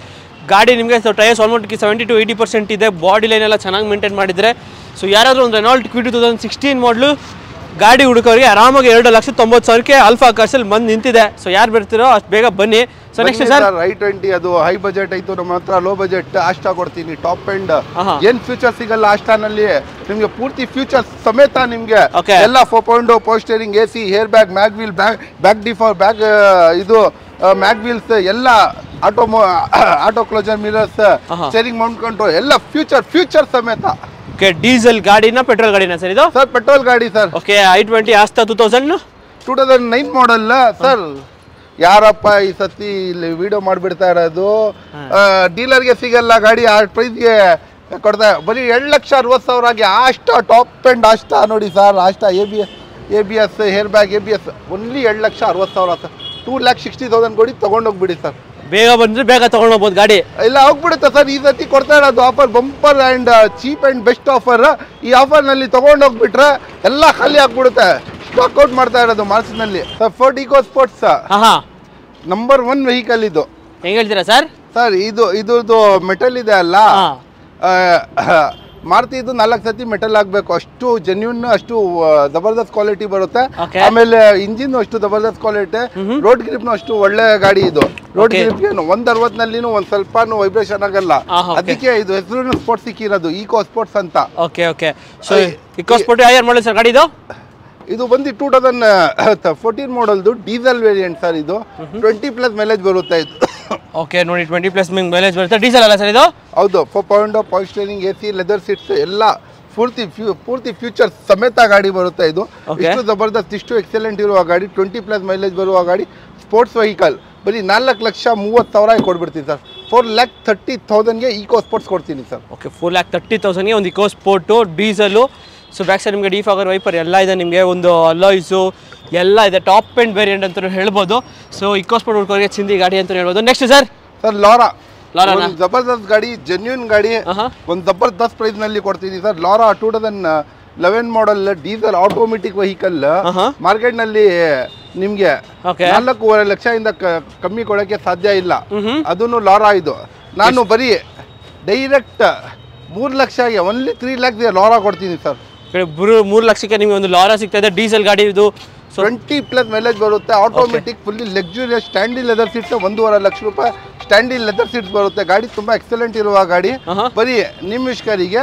ಗಾಡಿ ನಿಮಗೆ so tyres almost seventy to eighty percent ಇದೆ ಬಾಡಿ ಲೈನ್ ಎಲ್ಲ ಚೆನ್ನಾಗಿ ಮೇಂಟೈನ್ ಮಾಡಿದರೆ ಸೊ ಯಾರಾದರೂ ಒಂದು Renault Kwid two thousand sixteen model ಗಾಡಿ ಹುಡುಕೋರಿಗೆ ಆರಾಮಾಗಿ ಎರಡು ಲಕ್ಷ ತೊಂಬತ್ತು ಸಾವಿರಕ್ಕೆ ಆಲ್ಫಾ ಕಾರ್ಸಲ್ಲಿ ಬಂದು ನಿಂತಿದೆ ಸೊ ಯಾರು ಬರ್ತೀರೋ ಅಷ್ಟು ಬೇಗ ಬನ್ನಿ so next sir I twenty ಅದು ಹೈ ಬಜೆಟ್ ಆಯ್ತು ನಮ್ಮ ಹತ್ರ ಲೋ ಬಜೆಟ್ ಆಸ್ಟಾ ಕೊಡ್ತೀನಿ ಟಾಪ್ ಎಂಡ್ ಆಹಾ. ಏನ್ ಫ್ಯೂಚರ್ ಸಿಗಲ್ಲ ಆಸ್ಟಾನಲ್ಲಿ ನಿಮ್ಗೆ ಪೂರ್ತಿ ಫ್ಯೂಚರ್ ಸಮೇತ ನಿಮ್ಗೆ Okay. ಎಲ್ಲ four point power steering A C hair airbag mag wheel bag back defogger bag ಇದು ಮ್ಯಾಗ್ ವೀಲ್ಸ್ ಎಲ್ಲ ಆಟೋ ಆಟೋ ಕ್ಲೋಜರ್ ಮಿರರ್ಸ್ ಆಹಾ. ಸ್ಟೇರಿಂಗ್ ಮೌಂಟ್ ಕಂಟ್ರೋಲ್ ಎಲ್ಲ ಫ್ಯೂಚರ್ ಫ್ಯೂಚರ್ ಸಮೇತ ಓಕೆ ಡೀಸೆಲ್ ಗಾಡಿನ ಪೆಟ್ರೋಲ್ ಗಾಡಿನ ಸರ್ ಇದು ಸರ್ ಪೆಟ್ರೋಲ್ ಗಾಡಿ sir okay I twenty Asta two thousand two thousand nine model sir ಯಾರಪ್ಪ ಈ ಸತಿ ಇಲ್ಲಿ ವಿಡಿಯೋ ಮಾಡಿಬಿಡ್ತಾ ಇರೋದು ಡೀಲರ್ಗೆ ಸಿಗಲ್ಲ ಗಾಡಿ ಆ ಪ್ರೈಸ್ಗೆ ಕೊಡ್ತಾ ಬರೀ ಎರಡು ಲಕ್ಷ ಅರವತ್ತು ಸಾವಿರ ಆಗಿ ಅಷ್ಟ ಟಾಪ್ ಆ್ಯಂಡ್ ಅಷ್ಟ ನೋಡಿ ಸರ್ ಅಷ್ಟ A B S A B S hair bag A B S only ಎರಡು ಲಕ್ಷ ಅರವತ್ತು ಸಾವಿರ sir two lakh sixty thousand ಕೊಡಿ ತೊಗೊಂಡೋಗ್ಬಿಡಿ ಸರ್ ಬೇಗ ಬಂದರೆ ಬೇಗ ತೊಗೊಂಡೋಗ್ಬೋದು ಗಾಡಿ ಇಲ್ಲ ಹೋಗ್ಬಿಡುತ್ತೆ ಸರ್ ಈ ಸತಿ ಕೊಡ್ತಾ ಇರೋದು offer bumper and cheap and best offer ಈ ಆಫರ್ನಲ್ಲಿ ತೊಗೊಂಡೋಗ್ಬಿಟ್ರೆ ಎಲ್ಲ ಖಾಲಿ ಆಗ್ಬಿಡುತ್ತೆ ಸ್ಟಾಕ್ ಔಟ್ ಮಾಡ್ತಾ ಇರೋದು ಮಾರ್ಚ್ನಲ್ಲಿ ಸರ್ ಫೋರ್ಟ್ ಇಕೋ ಸ್ಪೋರ್ಟ್ಸ್ ಹಾಂ ಹಾಂ ನಂಬರ್ ಒನ್ ವೆಹಿಕಲ್ ಇದು ಹೆಂಗೆ ಹೇಳ್ತೀರಾ ಸರ್ ಸರ್ ಇದು ಇದ್ರದ್ದು ಮೆಟಲ್ ಇದೆ ಅಲ್ಲ ಹಾಂ ಮಾರುತಿ ಇದು ನಾಲ್ಕು ಸತಿ ಮೆಟಲ್ ಆಗಬೇಕು ಅಷ್ಟು ಜೆನ್ಯೂನ್ ಅಷ್ಟು ಆ, ಜಬರ್ದಸ್ತ್ ಕ್ವಾಲಿಟಿ ಬರುತ್ತೆ Okay. ಆಮೇಲೆ ಇಂಜಿನ್ ಅಷ್ಟು ಜಬರ್ದಸ್ತ್ ಕ್ವಾಲಿಟಿ ರೋಡ್ ಗ್ರಿಪ್ನು ಅಷ್ಟು ಒಳ್ಳೆ ಗಾಡಿ ಇದು ರೋಡ್ Okay. ಗ್ರಿಪ್ಗೆ ಒಂದ್ ಅರವತ್ನಲ್ಲಿನೂ ಒಂದ್ ಸ್ವಲ್ಪನೂ ವೈಬ್ರೇಷನ್ ಆಗಲ್ಲ ಆ, okay. ಅದಕ್ಕೆ ಇದು ಹೆಸರು ಸ್ಪೋರ್ಟ್ಸ್ ಸಿಕ್ಕಿರೋದು ಈಕೋ ಸ್ಪೋರ್ಟ್ಸ್ ಅಂತ ಓಕೆ ಓಕೆ ಸೊ ಐ- ಇಕ್ಕೋಸ್ಪೋರ್ಟ್ ಯಾರು ಮಾಡಲಿ ಸರ್ ಗಾಡಿ ಇದು ಇದು ಬಂದು ಟೂ ತೌಸಂಡ್ ಫೋರ್ಟೀನ್ ಮಾಡಲ್ದು ಡೀಸೆಲ್ ವೇರಿಯಂಟ್ ಸರ್ ಇದು ಟ್ವೆಂಟಿ ಪ್ಲಸ್ ಮೈಲೇಜ್ ಬರುತ್ತೆ ಇದು ಓಕೆ ನೋಡಿ ಟ್ವೆಂಟಿ ಪ್ಲಸ್ ಮಿಂಗ್ ಮೈಲೇಜ್ ಬರುತ್ತೆ ಡೀಸೆಲ್ ಅಲ್ಲ ಸರ್ ಇದು ಹೌದು four point power steering A C leather seats ಎಲ್ಲ ಪೂರ್ತಿ ಫ್ಯೂ ಪೂರ್ತಿ ಫ್ಯೂಚರ್ ಸಮೇತ ಗಾಡಿ ಬರುತ್ತೆ ಇದು Okay. ಇಷ್ಟು ಜಬರ್ದಸ್ತ್ ಇಷ್ಟು ಎಕ್ಸಲೆಂಟ್ ಇರುವ ಗಾಡಿ ಟ್ವೆಂಟಿ ಪ್ಲಸ್ ಮೈಲೇಜ್ ಬರುವ ಗಾಡಿ ಸ್ಪೋರ್ಟ್ಸ್ ವೆಹಿಕಲ್ ಬರೀ ನಾಲ್ಕು ಲಕ್ಷ ಮೂವತ್ತು ಸಾವಿರ ಕೊಡ್ಬಿಡ್ತೀನಿ ಸರ್ ಫೋರ್ ಲ್ಯಾಕ್ ಥರ್ಟಿ ತೌಸಂಡ್ಗೆ ಈಕೋ ಸ್ಪೋರ್ಟ್ಸ್ ಕೊಡ್ತೀನಿ sir okay four lakh thirty ತೌಸಂಡ್ಗೆ ಒಂದು Eco sport diesel so back side ನಿಮಗೆ ಡಿಫಾಗರ್ ವೈಪರ್ ಎಲ್ಲ ಇದೆ ನಿಮಗೆ ಒಂದು ಅಲಾಯ್ಸು ಎಲ್ಲ ಇದೆ ಟಾಪ್ ಆ್ಯಂಡ್ ವೇರಿಯಂಟ್ ಅಂತ ಹೇಳ್ಬೋದು ಸೊ ಇಕೋ ಸ್ಪೋರ್ಟ್ ಹುಡ್ಕೋರಿಗೆ ಚಿಂದಿ ಗಾಡಿ ಅಂತ ಹೇಳ್ಬೋದು ನೆಕ್ಸ್ಟ್ ಸರ್ ಸರ್ ಲಾರಾ ಲಾರಾನಾ? ಒಂದ್ ಜಬರ್ದಸ್ತ್ ಗಾಡಿ ಜೆನ್ಯೂನ್ ಗಾಡಿ ಆಹಾ. ಒಂದು ಜಬರ್ದಸ್ತ್ ಪ್ರೈಸ್ ನಲ್ಲಿ ಕೊಡ್ತೀನಿ sir Laura two thousand eleven model diesel automatic vehicle ಆಹಾ. ಮಾರ್ಕೆಟ್ ನಲ್ಲಿ ನಿಮ್ಗೆ Okay. ನಾಲ್ಕೂವರೆ ಲಕ್ಷದಿಂದ ಕ- ಕಮ್ಮಿ ಕೊಡಕ್ಕೆ ಸಾಧ್ಯ ಇಲ್ಲ ಮ್ಹೂ. ಅದನ್ನು ಲಾರಾ ಇದು ನಾನು ಬರೀ ಡೈರೆಕ್ಟ್ ಮೂರು ಲಕ್ಷಗೆ ಓನ್ಲಿ ತ್ರೀ ಲ್ಯಾಕ್ಸ್ ಲಾರಾ ಕೊಡ್ತೀನಿ ಸರ್ ಮೂರು ಮೂರು ಲಕ್ಷಕ್ಕೆ ನಿಮಗೆ ಒಂದು ಲಾರಾ ಸಿಗ್ತಾ ಇದೆ ಡೀಸೆಲ್ ಗಾಡಿ ಇದು ಸೊ ಟ್ವೆಂಟಿ ಪ್ಲಸ್ ಮೈಲೇಜ್ ಬರುತ್ತೆ automatic fully luxurious Stanley leather seats ಒಂದೂವರೆ ಲಕ್ಷ ರೂಪಾಯಿ ಸ್ಟ್ಯಾಂಡಿ ಲೆದರ್ ಸೀಟ್ಸ್ ಬರುತ್ತೆ ಗಾಡಿ ತುಂಬಾ ಎಕ್ಸಲೆಂಟ್ ಇರುವ ಗಾಡಿ ಆಹಾ. ಬರೀ ನಿಮಿಷ್ಕರಿಗೆ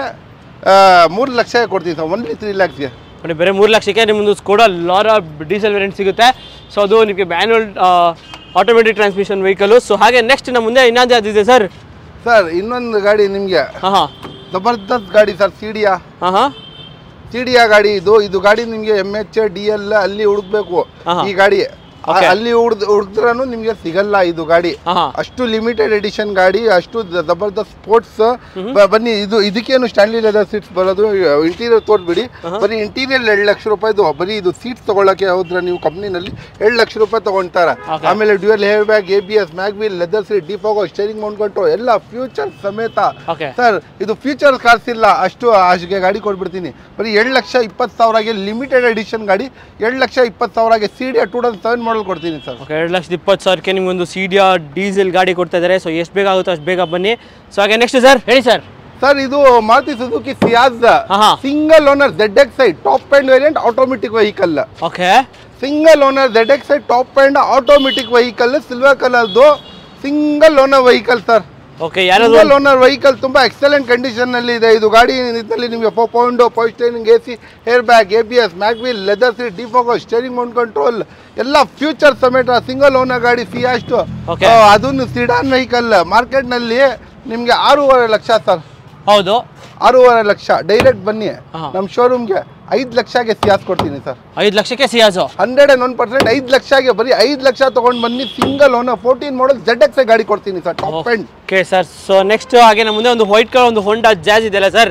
ಮೂರು ಲಕ್ಷ ಕೊಡ್ತೀನಿ ಸರ್ ಓನ್ಲಿ ತ್ರೀ ಲ್ಯಾಕ್ಸ್ಗೆ ನೋಡಿ ಬೇರೆ ಮೂರು ಲಕ್ಷಕ್ಕೆ ನಿಮ್ಮೊಂದು ಸ್ಕೋಡ ಲಾರಾ ಡೀಸೆಲ್ ವೇರಿಯಂಟ್ ಸಿಗುತ್ತೆ ಸೊ ಅದು ನಿಮಗೆ manual automatic transmission vehicle so ಹಾಗೆ ನೆಕ್ಸ್ಟ್ ನಮ್ಮ ಮುಂದೆ ಇನ್ನೊಂದು ಯಾವ್ದಿದೆ ಸರ್ ಸರ್ ಇನ್ನೊಂದು ಗಾಡಿ ನಿಮಗೆ ಹಾಂ ಹಾಂ ಜಬರ್ದಸ್ತ್ ಗಾಡಿ ಸರ್ ಸಿಡಿಯಾ ಹಾಂ ಹಾಂ ಸಿಡಿಯಾ ಗಾಡಿ ಇದು ಇದು ಗಾಡಿ ನಿಮಗೆ ಎಮ್ ಎಚ್ ಡಿ ಎಲ್ ಅಲ್ಲಿ ಹುಡುಕ್ಬೇಕು ಆಹಾ. ಈ ಗಾಡಿ Okay. ಅಲ್ಲಿ ಹುಡ್ದ್ ಹುಡುಕ್ದ್ರೂ ನಿಮಗೆ ಸಿಗಲ್ಲ ಇದು ಗಾಡಿ ಹಾಂ ಹಾಂ ಅಷ್ಟು ಲಿಮಿಟೆಡ್ ಎಡಿಷನ್ ಗಾಡಿ ಅಷ್ಟು ದ- ಜಬರ್ದಸ್ತ್ ಸ್ಪೋರ್ಟ್ಸ್ ಬನ್ನಿ ಇದು ಇದಕ್ಕೇನು ಸ್ಟ್ಯಾಂಡ್ಲಿ ಲೆದರ್ ಸೀಟ್ಸ್ ಬರೋದು ಇಂಟೀರಿಯರ್ ತೋರ್ಬಿಡಿ ಬರೀ ಇಂಟೀರಿಯರ್ ಎರಡು ಲಕ್ಷ ರೂಪಾಯಿದು ಬರೀ ಇದು ಸೀಟ್ಸ್ ತಗೊಳಕ್ಕೆ ಹೋದ್ರೆ ನೀವು ಕಂಪ್ನಿನಲ್ಲಿ ಎರಡು ಲಕ್ಷ ರೂಪಾಯಿ ತಗೊಂತಾರೆ Okay. ಆಮೇಲೆ dual hair bag A B S mag wheel leather seat defogger steering mount control ಎಲ್ಲ ಫ್ಯೂಚರ್ ಸಮೇತ ಓಕೆ ಸರ್ ಇದು ಫ್ಯೂಚರ್ ಕಾರ್ಸ್ ಇಲ್ಲ ಅಷ್ಟು ಅಷ್ಟಿಗೆ ಗಾಡಿ ಕೊಟ್ಬಿಡ್ತೀನಿ ಬರೀ ಎರಡು ಲಕ್ಷ ಇಪ್ಪತ್ತು ಸಾವಿರಗೆ ಲಿಮಿಟೆಡ್ ಎಡಿಷನ್ ಗಾಡಿ ಎರಡು ಲಕ್ಷ ಇಪ್ಪತ್ತು ಸಾವಿರಗೆ C D two thousand seven model ಕೊಡ್ತೀನಿ ಸರ್ ಓಕೆ ಎರಡು ಲಕ್ಷದ ಇಪ್ಪತ್ತು ಸಾವಿರಕ್ಕೆ ನಿಮ್ಗೊಂದು ಸಿಡಿಯಾ ಡೀಸೆಲ್ ಗಾಡಿ ಕೊಡ್ತಾ ಇದ್ದಾರೆ ಸೊ ಎಷ್ಟು ಬೇಗ ಆಗುತ್ತೋ ಅಷ್ಟು ಬೇಗ ಬನ್ನಿ ಸೊ ಹಾಗೆ ನೆಕ್ಸ್ಟ್ ಸರ್ ಹೇಳಿ ಸರ್ ಸರ್ ಇದು ಮಾರುತಿ ಸುಜುಕಿ ಸಿಯಾಜ್ ಹಾ, ಹಾ. Single owner Z X I top end variant automatic vehicle okay single owner Z X I top end automatic vehicle silver ಕಲರ್ದು single owner vehicle sir okay ಯಾರಾದ್ರು single owner vehicle ತುಂಬಾ excellent condition ನಲ್ಲಿ ಇದೆ ಇದು ಗಾಡಿ ಇದರಲ್ಲಿ ನಿಮಗೆ four point five steering A C hair bag A B S mag wheel leather seat defogger steering mount control ಎಲ್ಲ ಫ್ಯೂಚರ್ ಸಮೇತ ಸಿಂಗಲ್ ಓನರ್ ಗಾಡಿ ಸಿ ಅಷ್ಟು Okay. ಅದನ್ನು ಸಿಡಾನ್ ವೆಹಿಕಲ್ ಮಾರ್ಕೆಟ್ ನಲ್ಲಿ ನಿಮ್ಗೆ ಆರೂವರೆ ಲಕ್ಷ ಸರ್ ಹೌದು ಆರೂವರೆ ಲಕ್ಷ ಡೈರೆಕ್ಟ್ ಬನ್ನಿ ಹಾ. ನಮ್ಮ ಶೋರೂಮ್ಗೆ ಐದು ಲಕ್ಷಗೆ ಸಿಯಾಸ್ ಕೊಡ್ತೀನಿ ಸರ್ ಐದು ಲಕ್ಷಕ್ಕೆ Ciaz hundred and one percent ಐದು ಲಕ್ಷಗೆ ಬರೀ ಐದು ಲಕ್ಷ ತಗೊಂಡು ಬನ್ನಿ single owner fourteen model Z X ಗಾಡಿ ಕೊಡ್ತೀನಿ sir top end okay sir so next ಹಾಗೆ ನಮ್ಮ ಮುಂದೆ ಒಂದು ವೈಟ್ ಕಲರ್ ಒಂದು ಹೋಂಡಾ ಜಾಜ್ ಇದೆಯಲ್ಲ sir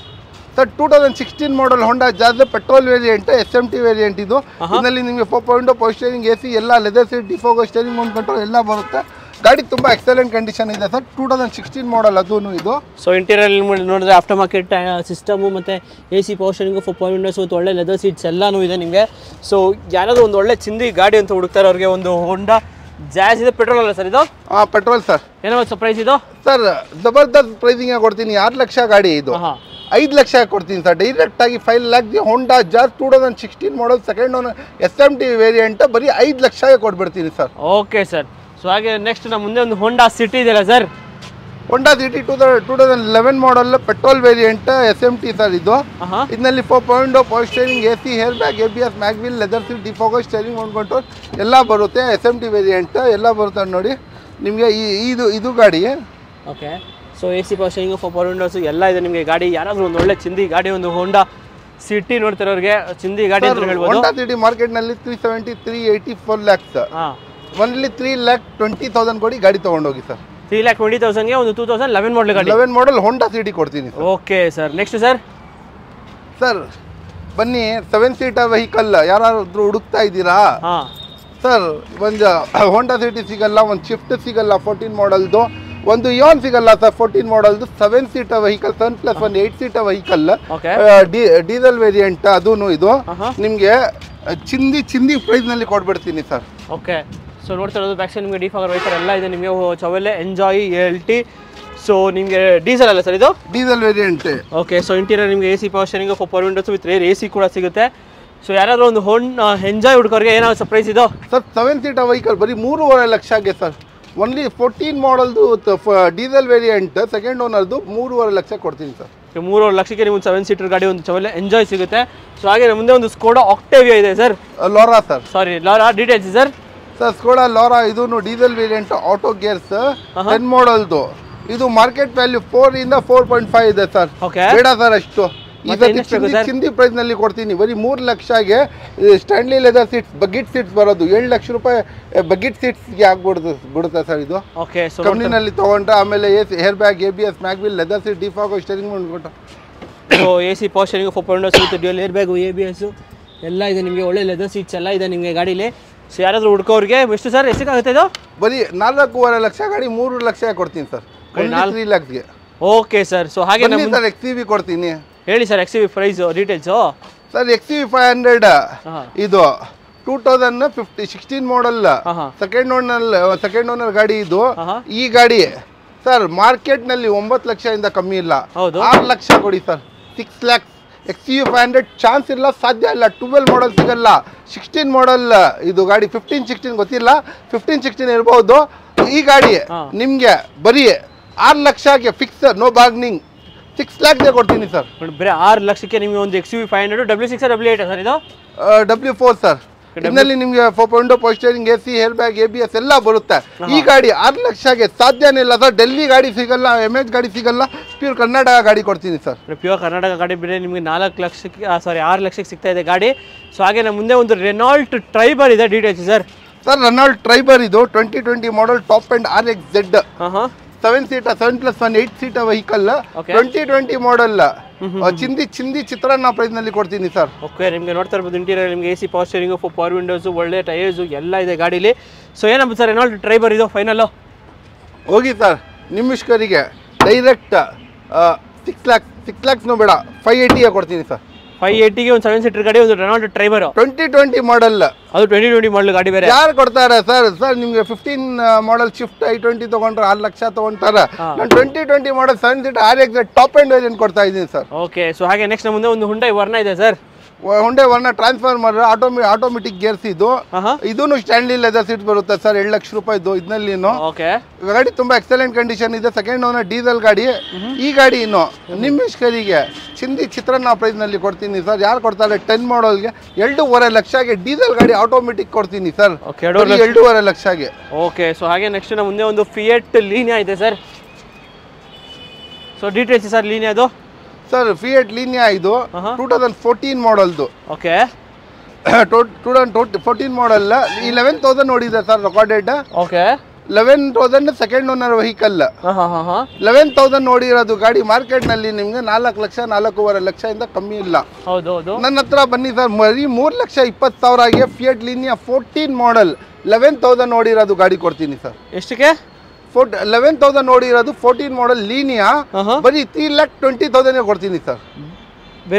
sir two thousand sixteen model Honda Jazz petrol variant S M T variant ಇದು ಇದರಲ್ಲಿ ನಿಮಗೆ four point power steering A C ಎಲ್ಲ leather seat defogger steering mount control ಎಲ್ಲ ಬರುತ್ತೆ ಗಾಡಿ ತುಂಬ ಎಕ್ಸಲೆಂಟ್ ಕಂಡೀಷನ್ ಇದೆ sir two thousand sixteen model ಅದೂ ಇದು ಸೊ ಇಂಟೀರಿಯರ್ ನೋಡಿದ್ರೆ ಆಫ್ಟರ್ ಮಾರ್ಕೆಟ್ ಸಿಸ್ಟಮು ಮತ್ತು A C power steering four power windows ಮತ್ತು ಒಳ್ಳೆ ಲೆದರ್ ಸೀಟ್ಸ್ ಎಲ್ಲನೂ ಇದೆ ನಿಮಗೆ ಸೊ ಯಾರಾದರೂ ಒಂದು ಒಳ್ಳೆ ಚಿಂದಿ ಗಾಡಿ ಅಂತ ಹುಡುಕ್ತಾರೆ ಅವ್ರಿಗೆ ಒಂದು ಹೋಂಡಾ ಜಾಸ್ ಇದೆ ಪೆಟ್ರೋಲ್ ಅಲ್ಲ ಸರ್ ಇದು ಹಾಂ ಪೆಟ್ರೋಲ್ ಸರ್ ಏನೋ ಪ್ರೈಸ್ ಇದು ಸರ್ ಜಬರ್ದಸ್ತ್ ಪ್ರೈಸಿಂಗ್ ಕೊಡ್ತೀನಿ ಆರು ಲಕ್ಷ ಗಾಡಿ ಇದು ಹಾ ಐದು ಲಕ್ಷ ಕೊಡ್ತೀನಿ ಸರ್ ಡೈರೆಕ್ಟ್ ಆಗಿ five lakh the Honda Jazz two thousand sixteen model second own S M T variant ಬರೀ ಐದು ಲಕ್ಷ ಕೊಟ್ಬಿಡ್ತೀನಿ ಸರ್ ಓಕೆ ಸರ್ ಸೊ ಹಾಗೆ ನೆಕ್ಸ್ಟ್ ನಮ್ಮ ಮುಂದೆ ಒಂದು ಹೋಂಡಾ ಸಿಟಿ ಇದೆಯಲ್ಲ sir Honda City two two thousand eleven model petrol variant S M T sir ಇದು ಹಾಂ ಇದರಲ್ಲಿ four point power steering A C hair bag A B S mag wheel leather seat defogger steering one control ಎಲ್ಲ ಬರುತ್ತೆ S M T variant ಎಲ್ಲ ಬರುತ್ತೆ ನೋಡಿ ನಿಮಗೆ ಈ ಇದು ಇದು ಗಾಡಿ okay so A C power steering four windows ಎಲ್ಲ ಇದೆ ನಿಮಗೆ ಗಾಡಿ ಯಾರಾದರೂ ಒಂದು ಒಳ್ಳೆ ಚಿಂದಿ ಗಾಡಿ ಒಂದು ಹೋಂಡಾ ಸಿಟಿ ನೋಡ್ತಿರೋರಿಗೆ ಚಿಂದಿ ಗಾಡಿ ಅಂತ ಹೇಳ್ಬೋದು ಹೋಂಡಾ ಸಿಟಿ ಮಾರ್ಕೆಟ್ನಲ್ಲಿ three seventy three eighty four lakhs ಹಾಂ only three lakh twenty thousand ಕೊಡಿ ಗಾಡಿ ತೊಗೊಂಡೋಗಿ ಸರ್ ತ್ರೀ ಲ್ಯಾಕ್ ಟ್ವೆಂಟಿ ತೌಸಂಡ್ಗೆ ಒಂದು ಟೂ ತೌಸಂಡ್ ಲೆವೆನ್ ಮಾಡಲ್ ಗಾಡಿ ಲೆವೆನ್ ಮಾಡಲ್ ಹೋಂಡಾ ಸಿಟಿ ಕೊಡ್ತೀನಿ sir okay sir next sir sir ಬನ್ನಿ ಸೆವೆನ್ ಸೀಟರ್ ವೆಹಿಕಲ್ ಯಾರಾದ್ರೂ ಹುಡುಕ್ತಾ ಇದ್ದೀರಾ ಹಾಂ ಸರ್ ಒಂದು ಹೋಂಡಾ ಸಿಟಿ ಸಿಗಲ್ಲ ಒಂದು ಶಿಫ್ಟ್ ಸಿಗಲ್ಲ ಫೋರ್ಟೀನ್ ಮಾಡಲ್ದು ಒಂದು ಯೋನ್ ಸಿಗಲ್ಲ ಸರ್ ಫೋರ್ಟೀನ್ ಮಾಡಲ್ದು seven seater vehicle seven plus ಒಂದು eight seater vehicle okay diesel variant ಅದೂ ಇದು ಆಹಾ. ನಿಮಗೆ ಚಿಂದಿ ಚಿಂದಿ ಪ್ರೈಸ್ನಲ್ಲಿ ಕೊಟ್ಬಿಡ್ತೀನಿ ಸರ್ ಓಕೆ ಸೊ ನೋಡ್ತಾ ಇರೋದು ಬ್ಯಾಕ್ ಸೈಡ್ ನಿಮಗೆ ಡಿಫಾಗರ್ ವೈಪರ್ ಎಲ್ಲ ಇದೆ ನಿಮಗೆ ಚವೆಲೆ ಎಂಜಾಯ್ ಎಲ್ ಟಿ ಸೊ ನಿಮಗೆ ಡೀಸೆಲ್ ಅಲ್ಲ ಸರ್ ಇದು diesel variant okay so interior ನಿಮಗೆ A C power steering four power windows with rear A C ಕೂಡ ಸಿಗುತ್ತೆ ಸೊ ಯಾರಾದರೂ ಒಂದು ಹೋನ್ ಎಂಜಾಯ್ ಹುಡ್ಕೋರಿಗೆ ಏನಾದ್ರು ಸರ್ಪ್ರೈಸ್ ಇದು ಸರ್ ಸೆವೆನ್ ಸೀಟರ್ ವೆಹಿಕಲ್ ಬರೀ ಮೂರುವರೆ ಲಕ್ಷಗೆ ಸರ್ ಒನ್ಲಿ ಫೋರ್ಟೀನ್ ಮಾಡಲ್ದು ಡೀಸೆಲ್ ವೇರಿಯಂಟ್ ಸೆಕೆಂಡ್ ಓನರ್ದು ಮೂರುವರೆ ಲಕ್ಷ ಕೊಡ್ತೀನಿ ಸರ್ ಸೊ ಮೂರುವರೆ ಲಕ್ಷಕ್ಕೆ ನೀವು ಒಂದು ಸೆವೆನ್ ಸೀಟರ್ ಗಾಡಿ ಒಂದು ಚವೆಲೆ ಎಂಜಾಯ್ ಸಿಗುತ್ತೆ ಸೊ ಹಾಗೆ ನಮ್ಮ ಮುಂದೆ ಒಂದು ಸ್ಕೋಡಾ ಆಕ್ಟೇವಿಯಾ ಇದೆ sir Laura sir sorry Laura details sir sir Skoda Laura ಇದು diesel variant auto gears ten ಮಾಡಲ್ದು ಇದು ಮಾರ್ಕೆಟ್ ವ್ಯಾಲ್ಯೂ ಫೋರ್ ಇಂದ ಫೋರ್ ಪಾಯಿಂಟ್ ಫೈವ್ ಇದೆ ಸರ್ ಓಕೆ ಬೇಡ ಸರ್ ಅಷ್ಟು ಈ ಮತ್ತೆ ಸತಿ ಇನ್ನೆಷ್ಟು ಬೇಕು ಚಿಂದಿ- ಸರ್? ಚಿಂದಿ ಪ್ರೈಸ್ ನಲ್ಲಿ ಕೊಡ್ತೀನಿ ಬರೀ ಮೂರು ಲಕ್ಷಗೆ ಸ್ಟ್ಯಾಂಡ್ಲಿ ಲೆದರ್ ಸೀಟ್ಸ್ ಬಗ್ಗಿಟ್ ಸೀಟ್ಸ್ ಬರೋದು ಏಳು ಲಕ್ಷ ರೂಪಾಯಿ ಬಗ್ಗಿಟ್ ಸೀಟ್ಸ್ಗೆ ಆಗ್ಬಿಡುತ್ತೆ ಬಿಡುತ್ತೆ ಸರ್ ಇದು ಓಕೆ ಸೊ ಕಂಪ್ನಿನಲ್ಲಿ ತಗೊಂಡ್ರೆ ಆಮೇಲೆ A air bag A B S mag wheel leather seat defogger steering ಮಾಡ್ಬಿಟ್ಟು so A C power steering four windows with dual air bag A B S ಎಲ್ಲ ಇದೆ ನಿಮಗೆ ಒಳ್ಳೆ ಲೆದರ್ ಸೀಟ್ಸ್ ಎಲ್ಲ ಇದೆ ನಿಮಗೆ ಗಾಡೀಲಿ ಸೊ ಯಾರಾದರೂ ಹುಡ್ಕೋರಿಗೆ ಎಷ್ಟು ಸರ್ ಎಷ್ಟಕ್ಕಾಗುತ್ತೆ ಇದು ಬರೀ ನಾಲ್ಕೂವರೆ ಲಕ್ಷ ಗಾಡಿ ಮೂರು ಲಕ್ಷ ಕೊಡ್ತೀನಿ ಸರ್ ನಾಲ್ಕು- ತ್ರೀ ಲ್ಯಾಕ್ಸ್ಗೆ ಓಕೆ ಸರ್ ಸೊ ಹಾಗೆ ಬನ್ನಿ ನಮ್ಮ ಸರ್ ಎಕ್ಸ್ ಸಿ ಬಿ ಕೊಡ್ತೀನಿ ಹೇಳಿ sir X V price details sir X C five hundred ಹಾಂ ಇದು two thousand fifty sixteen model ಹಾಂ ಹಾಂ ಸೆಕೆಂಡ್ ಓನರ್ ಸೆಕೆಂಡ್ ಓನರ್ ಗಾಡಿ ಇದು ಆಹಾ. ಈ ಗಾಡಿ ಸರ್ ಮಾರ್ಕೆಟ್ನಲ್ಲಿ ಒಂಬತ್ತು ಲಕ್ಷದಿಂದ ಕಮ್ಮಿ ಇಲ್ಲ ಹೌದು ಆರು ಲಕ್ಷ ಕೊಡಿ sir six lakhs X U five hundred chance ಇಲ್ಲ ಸಾಧ್ಯ ಇಲ್ಲ ಟ್ವೆಲ್ ಮಾಡಲ್ ಸಿಗಲ್ಲ ಸಿಕ್ಸ್ಟೀನ್ ಮಾಡಲ್ ಇದು ಗಾಡಿ ಫಿಫ್ಟೀನ್ ಸಿಕ್ಸ್ಟೀನ್ ಗೊತ್ತಿಲ್ಲ ಫಿಫ್ಟೀನ್ ಸಿಕ್ಸ್ಟೀನ್ ಇರ್ಬೋದು ಈ ಗಾಡಿ ಹಾ. ನಿಮಗೆ ಬರೀ ಆರು ಲಕ್ಷಕ್ಕೆ ಫಿಕ್ಸ್ ನೋ ಬಾರ್ಗನಿಂಗ್ ಸಿಕ್ಸ್ ಲ್ಯಾಕ್ಸ್ಗೆ ಕೊಡ್ತೀನಿ ಸರ್ ನೋಡಿ, ಬರೀ ಆರು ಲಕ್ಷಕ್ಕೆ ನಿಮಗೆ ಒಂದು X U five hundred W six W eight sir ಇದು ಡಬ್ಲ್ಯೂ ಫೋರ್ ಸರ್ ಇದರಲ್ಲಿ ನಿಮಗೆ four point power steering A C hair bag A B S ಎಲ್ಲ ಬರುತ್ತೆ ಈ ಗಾಡಿ ಆರು ಲಕ್ಷಗೆ ಸಾಧ್ಯನೇ ಇಲ್ಲ ಸರ್ ಡೆಲ್ಲಿ ಗಾಡಿ ಸಿಗಲ್ಲ ಎಮ್ ಎಚ್ ಗಾಡಿ ಸಿಗಲ್ಲ ಪ್ಯೂರ್ ಕರ್ನಾಟಕ ಗಾಡಿ ಕೊಡ್ತೀನಿ ಸರ್ ಪ್ಯೂರ್ ಕರ್ನಾಟಕ ಗಾಡಿ ಬೇರೆ ನಿಮಗೆ ನಾಲ್ಕು ಲಕ್ಷಕ್ಕೆ ಸಾರಿ ಆರು ಲಕ್ಷಕ್ಕೆ ಸಿಗ್ತಾ ಇದೆ ಗಾಡಿ ಸೊ ಹಾಗೆ ನಮ್ಮ ಮುಂದೆ ಒಂದು ರೆನಾಲ್ಟ್ ಟ್ರೈಬರ್ ಇದೆ details sir sir Renault Triber ಇದು twenty twenty model top end R X Z ಹಾಂ ಹಾಂ seven seater seven plus one eight seater vehicle Okay. Twenty twenty model ಚಿಂದಿ ಚಿಂದಿ ಚಿತ್ರಾನ್ನ ಪ್ರೈಸ್ನಲ್ಲಿ ಕೊಡ್ತೀನಿ ಸರ್ ಓಕೆ ನಿಮಗೆ ನೋಡ್ತಾ ಇರ್ಬೋದು ಇಂಟೀರಿಯರ್ ನಿಮಗೆ A C power steering power windows ಒಳ್ಳೆ ಟೈರ್ಸು ಎಲ್ಲ ಇದೆ ಗಾಡೀಲಿ ಸೊ ಏನಪ್ಪ ಸರ್ ರೆನಾಲ್ಟ್ ಟ್ರೈಬರ್ ಇದು ಫೈನಲ್ಲು ಹೋಗಿ ಸರ್ ನಿಮಿಷ್ಕರಿಗೆ ಡೈರೆಕ್ಟ್ ಸಿಕ್ಸ್ ಲ್ಯಾಕ್ಸ್ ಸಿಕ್ಸ್ ಲ್ಯಾಕ್ಸ್ನೂ ಬೇಡ ಫೈವ್ ಏಯ್ಟಿಗೆ ಕೊಡ್ತೀನಿ ಸರ್ ಫೈವ್ ಏಯ್ಟಿಗೆ ಒಂದು ಸೆವೆನ್ ಸೀಟರ್ ಗಾಡಿ ಒಂದು Renault Triber twenty twenty model ಅದು ಟ್ವೆಂಟಿ ಟ್ವೆಂಟಿ ಮಾಡಲ್ ಗಾಡಿ ಬೇರೆ ಯಾರು ಕೊಡ್ತಾರೆ ಸರ್ ಸರ್ ನಿಮಗೆ fifteen model Swift I twenty ತೊಗೊಂಡ್ರೆ ಆರು ಲಕ್ಷ ತೊಗೊಂತಾರೆ ನಾನು twenty twenty model seven seat R X top end variant ಕೊಡ್ತಾ ಇದ್ದೀನಿ ಸರ್ ಓಕೆ ಸೊ ಹಾಗೆ ನೆಕ್ಸ್ಟ್ ಮುಂದೆ ಒಂದು ಹುಂಡೈ ವರ್ಣ ಇದೆ ಸರ್ ಹೊಂಡೆ ವರ್ಣ ಟ್ರಾನ್ಸ್ಫಾರ್ಮರ್ ಆಟೋಮಿ ಆಟೋಮೆಟಿಕ್ ಗೇರ್ಸ್ ಇದು ಹಾಂ ಹಾಂ ಇದೂ ಸ್ಟ್ಯಾಂಡ್ಲಿ ಲೆದರ್ ಸೀಟ್ ಬರುತ್ತೆ ಸರ್ ಎರಡು ಲಕ್ಷ ರೂಪಾಯಿದು ಇದನ್ನಲ್ಲಿನು ಓಕೆ ಗಾಡಿ ತುಂಬಾ ಎಕ್ಸಲೆಂಟ್ ಕಂಡೀಷನ್ ಇದೆ ಸೆಕೆಂಡ್ ಓನರ್ ಡೀಸೆಲ್ ಗಾಡಿ ಈ ಗಾಡಿ ಇನ್ನು ನಿಮ್ಮಿಷ್ಕರಿಗೆ ಚಿಂದಿ ಚಿತ್ರಾನ್ನ ಪ್ರೈಸ್ನಲ್ಲಿ ಕೊಡ್ತೀನಿ ಸರ್ ಯಾರು ಕೊಡ್ತಾರೆ ಟೆನ್ ಮಾಡಲ್ಗೆ ಎರಡೂವರೆ ಲಕ್ಷಗೆ ಡೀಸೆಲ್ ಗಾಡಿ ಆಟೋಮೆಟಿಕ್ ಕೊಡ್ತೀನಿ ಸರ್ ಓಕೆ ಎರಡೂವರೆ ಬರೀ ಎರಡೂವರೆ ಲಕ್ಷಗೆ ಓಕೆ ಸೊ ಹಾಗೆ ನೆಕ್ಸ್ಟ್ ನಮ್ಮ ಮುಂದೆ ಒಂದು ಫಿಯೆಟ್ ಲೀನಿಯಾ ಇದೆ ಸರ್ ಸೊ ಡೀಟೇಲ್ಸ್ ಸರ್ ಲೀನಿಯಾದು ಸರ್ ಫಿಯಟ್ ಲೀನಿಯಾ ಇದು ಆಹಾ. ಟೂ ತೌಸಂಡ್ ಫೋರ್ಟೀನ್ ಮಾಡಲ್ದು okay two thousand fourteen model ಈ ಲೆವೆನ್ ತೌಸಂಡ್ ನೋಡಿದೆ sir recorded okay eleven thousand second owner vehicle ಹಾಂ ಹಾಂ ಹಾಂ ಹಾಂ ಲೆವೆನ್ ತೌಸಂಡ್ ನೋಡಿರೋದು ಗಾಡಿ ಮಾರ್ಕೆಟ್ನಲ್ಲಿ ನಿಮಗೆ ನಾಲ್ಕು ಲಕ್ಷ ನಾಲ್ಕೂವರೆ ಲಕ್ಷದಿಂದ ಕಮ್ಮಿ ಇಲ್ಲ ಹೌದು ಹೌದು ನನ್ನ ಹತ್ರ ಬನ್ನಿ ಸರ್ ಬರೀ ಮೂರು ಲಕ್ಷ ಇಪ್ಪತ್ತು ಸಾವಿರಗೆ Fiat Linea fourteen model eleven thousand ನೋಡಿರೋದು ಗಾಡಿ ಕೊಡ್ತೀನಿ ಸರ್ ಎಷ್ಟಕ್ಕೆ ಫೋರ್ಟ್ ಲೆವೆನ್ ತೌಸಂಡ್ ನೋಡಿರೋದು ಫೋರ್ಟೀನ್ ಮಾಡಲ್ ಲೀನಿಯಾ ಹಾಂ ಹಾಂ ಬರೀ ತ್ರೀ ಲ್ಯಾಕ್ ಟ್ವೆಂಟಿ ತೌಸಂಡ್ಗೆ ಕೊಡ್ತೀನಿ sir very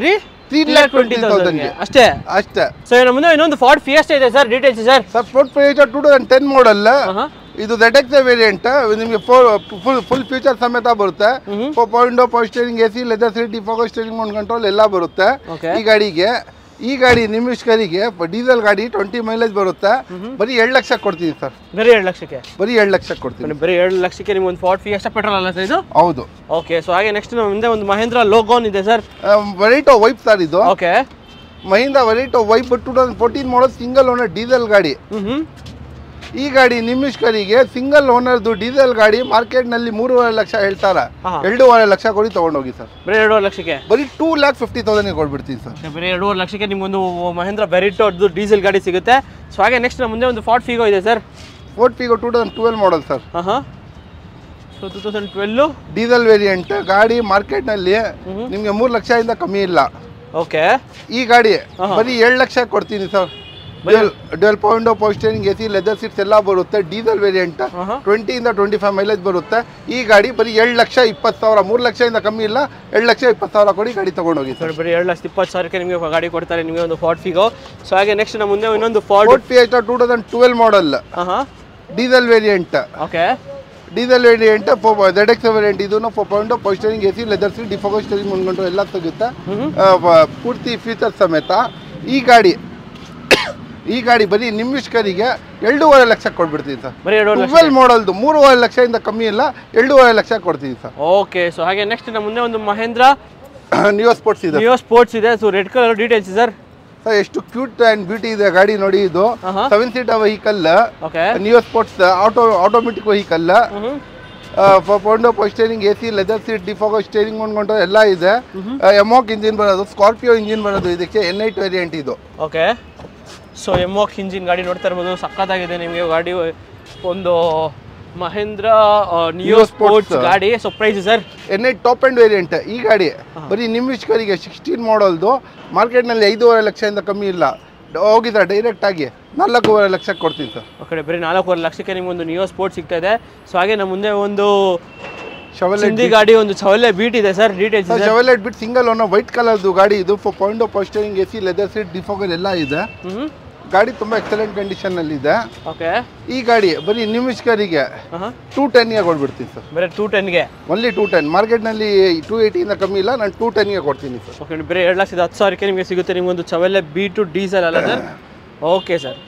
three lakh twenty ತೌಸಂಡ್ಗೆ ಅಷ್ಟೇ ಅಷ್ಟೇ ಸೊ ನಮ್ಮ ಮುಂದೆ ಇನ್ನೊಂದು ಫಾರ್ಡ್ ಫಿಯೆಸ್ಟಾ ಇದೆ sir details sir sir Ford ಪೇಜ್ ಟೂ ತೌಸಂಡ್ ಟೆನ್ ಮಾಡಲ್ ಆಹಾ. ಇದು ZX ಎಕ್ಸ್ ವೇರಿಯಂಟ್ ನಿಮಗೆ ಫೋರ್ ಫುಲ್ ಫುಲ್ ಫೀಚರ್ ಸಮೇತ ಬರುತ್ತೆ four point power steering A C leather seat defogger steering mount control ಎಲ್ಲ ಬರುತ್ತೆ Okay. ಈ ಗಾಡಿಗೆ ಈ ಗಾಡಿ ನಿಮಿಷ್ಕರಿಗೆ ಡೀಸೆಲ್ ಗಾಡಿ ಟ್ವೆಂಟಿ ಮೈಲೇಜ್ ಬರುತ್ತೆ ಬರೀ ಎರಡು ಲಕ್ಷ ಕೊಡ್ತೀನಿ ಸರ್ ಬರೀ ಎರಡು ಲಕ್ಷಕ್ಕೆ ಬರೀ ಎರಡು ಲಕ್ಷ ಕೊಡ್ತೀನಿ ಬರೀ ಎರಡು ಲಕ್ಷಕ್ಕೆ ನಿಮ್ಗೆ ಒಂದು ಫಾರ್ಡ್ ಫಿಯೆಸ್ಟಾ ಪೆಟ್ರೋಲ್ ಅಲ್ಲ ಸರ್ ಇದು ಹೌದು ಓಕೆ ಸೊ ಹಾಗೆ ನೆಕ್ಸ್ಟ್ ನಮ್ಮ ಮುಂದೆ ಒಂದು ಮಹೇಂದ್ರ ಲೋಗೋನ್ ಇದೆ ಸರ್ ವೆರೈಟೋ ವೈಪ್ ಸರ್ ಇದು okay Mahindra Verito Vibe two thousand fourteen model single owner diesel ಗಾಡಿ ಹ್ಮ್ ಹ್ಮ್ ಈ ಗಾಡಿ ನಿಮಿಷ್ಕರಿಗೆ ಸಿಂಗಲ್ ಓನರ್ದು ಡೀಸೆಲ್ ಗಾಡಿ ಮಾರ್ಕೆಟ್ನಲ್ಲಿ ಮೂರುವರೆ ಲಕ್ಷ ಹೇಳ್ತಾರೆ ಆಹಾ. ಎರಡೂವರೆ ಲಕ್ಷ ಕೊಡಿ ತೊಗೊಂಡೋಗಿ ಸರ್ ಬರೀ ಎರಡೂವರೆ ಲಕ್ಷಕ್ಕೆ ಬರೀ ಟೂ ಲ್ಯಾಕ್ ಫಿಫ್ಟಿ ತೌಸಂಡ್ಗೆ ಕೊಟ್ಬಿಡ್ತೀನಿ ಸರ್ ಬರೀ ಎರಡೂವರೆ ಲಕ್ಷಕ್ಕೆ ನಿಮ್ಗೊಂದು ಮಹೇಂದ್ರ ಬೆರಿಟೋದು ಡೀಸೆಲ್ ಗಾಡಿ ಸಿಗುತ್ತೆ ಸೊ ಹಾಗೆ ನೆಕ್ಸ್ಟ್ ನಮ್ಮ ಮುಂದೆ ಒಂದು ಫಾರ್ಡ್ ಫಿಗೋ ಇದೆ sir Ford Figo two thousand twelve model sir ಹಾಂ ಹಾಂ so two thousand twelve diesel variant ಗಾಡಿ ಮಾರ್ಕೆಟ್ನಲ್ಲಿ ನಿಮಗೆ ಮೂರು ಲಕ್ಷದಿಂದ ಕಮ್ಮಿ ಇಲ್ಲ ಓಕೆ ಈ ಗಾಡಿ ಆಹಾ. ಬರೀ ಏಳು ಲಕ್ಷ ಕೊಡ್ತೀನಿ ಸರ್ ಡ್ವೆಲ್ ಡ್ವೆಲ್ point power steering A C leather seats ಎಲ್ಲ ಬರುತ್ತೆ ಡೀಸೆಲ್ ವೇರಿಯಂಟ್ ಆಹಾ. ಟ್ವೆಂಟಿಯಿಂದ ಟ್ವೆಂಟಿ ಫೈವ್ ಮೈಲೇಜ್ ಬರುತ್ತೆ ಈ ಗಾಡಿ ಬರೀ ಏಳು ಲಕ್ಷ ಇಪ್ಪತ್ತು ಸಾವಿರ ಮೂರು ಲಕ್ಷದಿಂದ ಕಮ್ಮಿ ಇಲ್ಲ ಏಳು ಲಕ್ಷ ಇಪ್ಪತ್ತು ಸಾವಿರ ಕೊಡಿ ಗಾಡಿ ತೊಗೊಂಡೋಗಿ ಸರ್ ಸರ್ ಬರೀ ಎರಡು ಲಕ್ಷದ ಇಪ್ಪತ್ತು ಸಾವಿರಕ್ಕೆ ನಿಮಗೆ ಗಾಡಿ ಕೊಡ್ತಾರೆ ನಿಮಗೆ ಒಂದು ಫಾರ್ಡ್ ಫಿಗೋ ಸೊ ಹಾಗೆ ನೆಕ್ಸ್ಟ್ ನಮ್ಮ ಮುಂದೆ ಇನ್ನೊಂದು Ford Ford P H two thousand twelve model ಹಾಂ ಹಾಂ diesel variant okay diesel variant Z X variant ಇದನ್ನು four point power steering A C leather seat defogger steering ಮುಂದ್ಕೊಂಡು ಎಲ್ಲ ಸಿಗುತ್ತೆ ಆ, ವ- ಪೂರ್ತಿ ಫೀಚರ್ ಸಮೇತ ಈ ಗಾಡಿ ಈ ಗಾಡಿ ಬರೀ ನಿಮಿಷ್ಕರಿಗೆ ಎರಡೂವರೆ ಲಕ್ಷ ಕೊಟ್ಬಿಡ್ತೀನಿ ಸರ್ ಬರೀ ಎರಡೂವರೆ ಲಕ್ಷ ಟ್ವೆಲ್ ಮಾಡಲ್ದು ಮೂರುವರೆ ಲಕ್ಷದಿಂದ ಕಮ್ಮಿ ಇಲ್ಲ ಎರಡೂವರೆ ಲಕ್ಷ ಕೊಡ್ತೀನಿ ಸರ್ ಓಕೆ ಸೊ ಹಾಗೆ ನೆಕ್ಸ್ಟ್ ನಮ್ಮ ಮುಂದೆ ಒಂದು ಮಹೇಂದ್ರ ನಿಯೋ ಸ್ಪೋರ್ಟ್ಸ್ ಇದೆ ನಿಯೋ ಸ್ಪೋರ್ಟ್ಸ್ ಇದೆ so red colour details sir sir ಎಷ್ಟು ಕ್ಯೂಟ್ ಆ್ಯಂಡ್ ಬ್ಯೂಟಿ ಇದೆ ಗಾಡಿ ನೋಡಿ ಇದು ಆಹಾ. Seven seater vehicle okay Neo Sports auto automatic vehicle ಹ್ಞೂ ಪೌಂಡೋ power steering A C leather seat defogger steering ಮುಂದ್ಕೊಂಡು ಎಲ್ಲ ಇದೆ ಎಮೋಕ್ ಇಂಜಿನ್ ಬರೋದು ಸ್ಕಾರ್ಪಿಯೋ ಇಂಜಿನ್ ಬರೋದು ಇದಕ್ಕೆ ಎನ್ ಐಟ್ ವೇರಿಯಂಟ್ ಇದು ಓಕೆ ಸೊ ಎಮ್ಮೋಕ್ ಇಂಜಿನ್ ಗಾಡಿ ನೋಡ್ತಾ ಇರ್ಬೋದು ಸಖತ್ತಾಗಿದೆ ನಿಮಗೆ ಗಾಡಿ ಒಂದು Mahindra Neo Neo Sports Sports. ಗಾಡಿ so price sir N eight top end variant ಈ ಗಾಡಿ ಬರೀ ನಿಮಿಷ್ಕರಿಗೆ ಸಿಕ್ಸ್ಟೀನ್ ಮಾಡಲ್ದು ಮಾರ್ಕೆಟ್ನಲ್ಲಿ ಐದೂವರೆ ಲಕ್ಷದಿಂದ ಕಮ್ಮಿ ಇಲ್ಲ ಹೋಗಿದ್ರೆ ಡೈರೆಕ್ಟ್ ಆಗಿ ನಾಲ್ಕೂವರೆ ಲಕ್ಷ ಕೊಡ್ತೀನಿ ಸರ್ ಆ ಕಡೆ ಬರೀ ನಾಲ್ಕೂವರೆ ಲಕ್ಷಕ್ಕೆ ನಿಮ್ಗೊಂದು ನಿಯೋ ಸ್ಪೋರ್ಟ್ಸ್ ಸಿಗ್ತಾ ಇದೆ ಸೊ ಹಾಗೆ ನಮ್ಮ ಮುಂದೆ ಒಂದು ಶವಲೆಟ್ ಸಿಂಧಿ ಗಾಡಿ ಒಂದು ಚವಲೆ ಬೀಟ್ ಇದೆ ಸರ್ ಡೀಟೇಲ್ಸ್ ಸರ್ ಶವಲೆಟ್ ಬಿಟ್ಟು ಸಿಂಗಲ್ ಒನ್ ವೈಟ್ ಕಲರ್ದು ಗಾಡಿ ಇದು for point power steering A C leather seat defogger ಎಲ್ಲ ಇದೆ ಹ್ಞೂ ಗಾಡಿ ತುಂಬ ಎಕ್ಸಲೆಂಟ್ ಕಂಡೀಷನಲ್ಲಿ ಇದೆ ಓಕೆ ಈ ಗಾಡಿ ಬರೀ ನಿಮಿಷ್ಕರಿಗೆ ಹಾಂ ಟೂ ಟೆನ್ಗೆ ಕೊಟ್ಬಿಡ್ತೀನಿ ಸರ್ ಬರೀ ಟೂ ಟೆನ್ಗೆ ಒನ್ಲಿ ಟೂ ಟೆನ್ ಮಾರ್ಕೆಟ್ನಲ್ಲಿ ಟೂ ಏಯ್ಟಿಯಿಂದ ಕಮ್ಮಿ ಇಲ್ಲ ನಾನು ಟೂ ಟೆನ್ಗೆ ಕೊಡ್ತೀನಿ ಸರ್ ಓಕೆ ಬರೀ ಎರಡು ಲಕ್ಷದ ಹತ್ತು ಸಾವಿರಕ್ಕೆ ನಿಮಗೆ ಸಿಗುತ್ತೆ ನಿಮಗೊಂದು ಚವೆಲೆ ಬಿ ಟು ಡೀಸೆಲ್ ಅಲ್ಲ ಸರ್ ಓಕೆ ಸರ್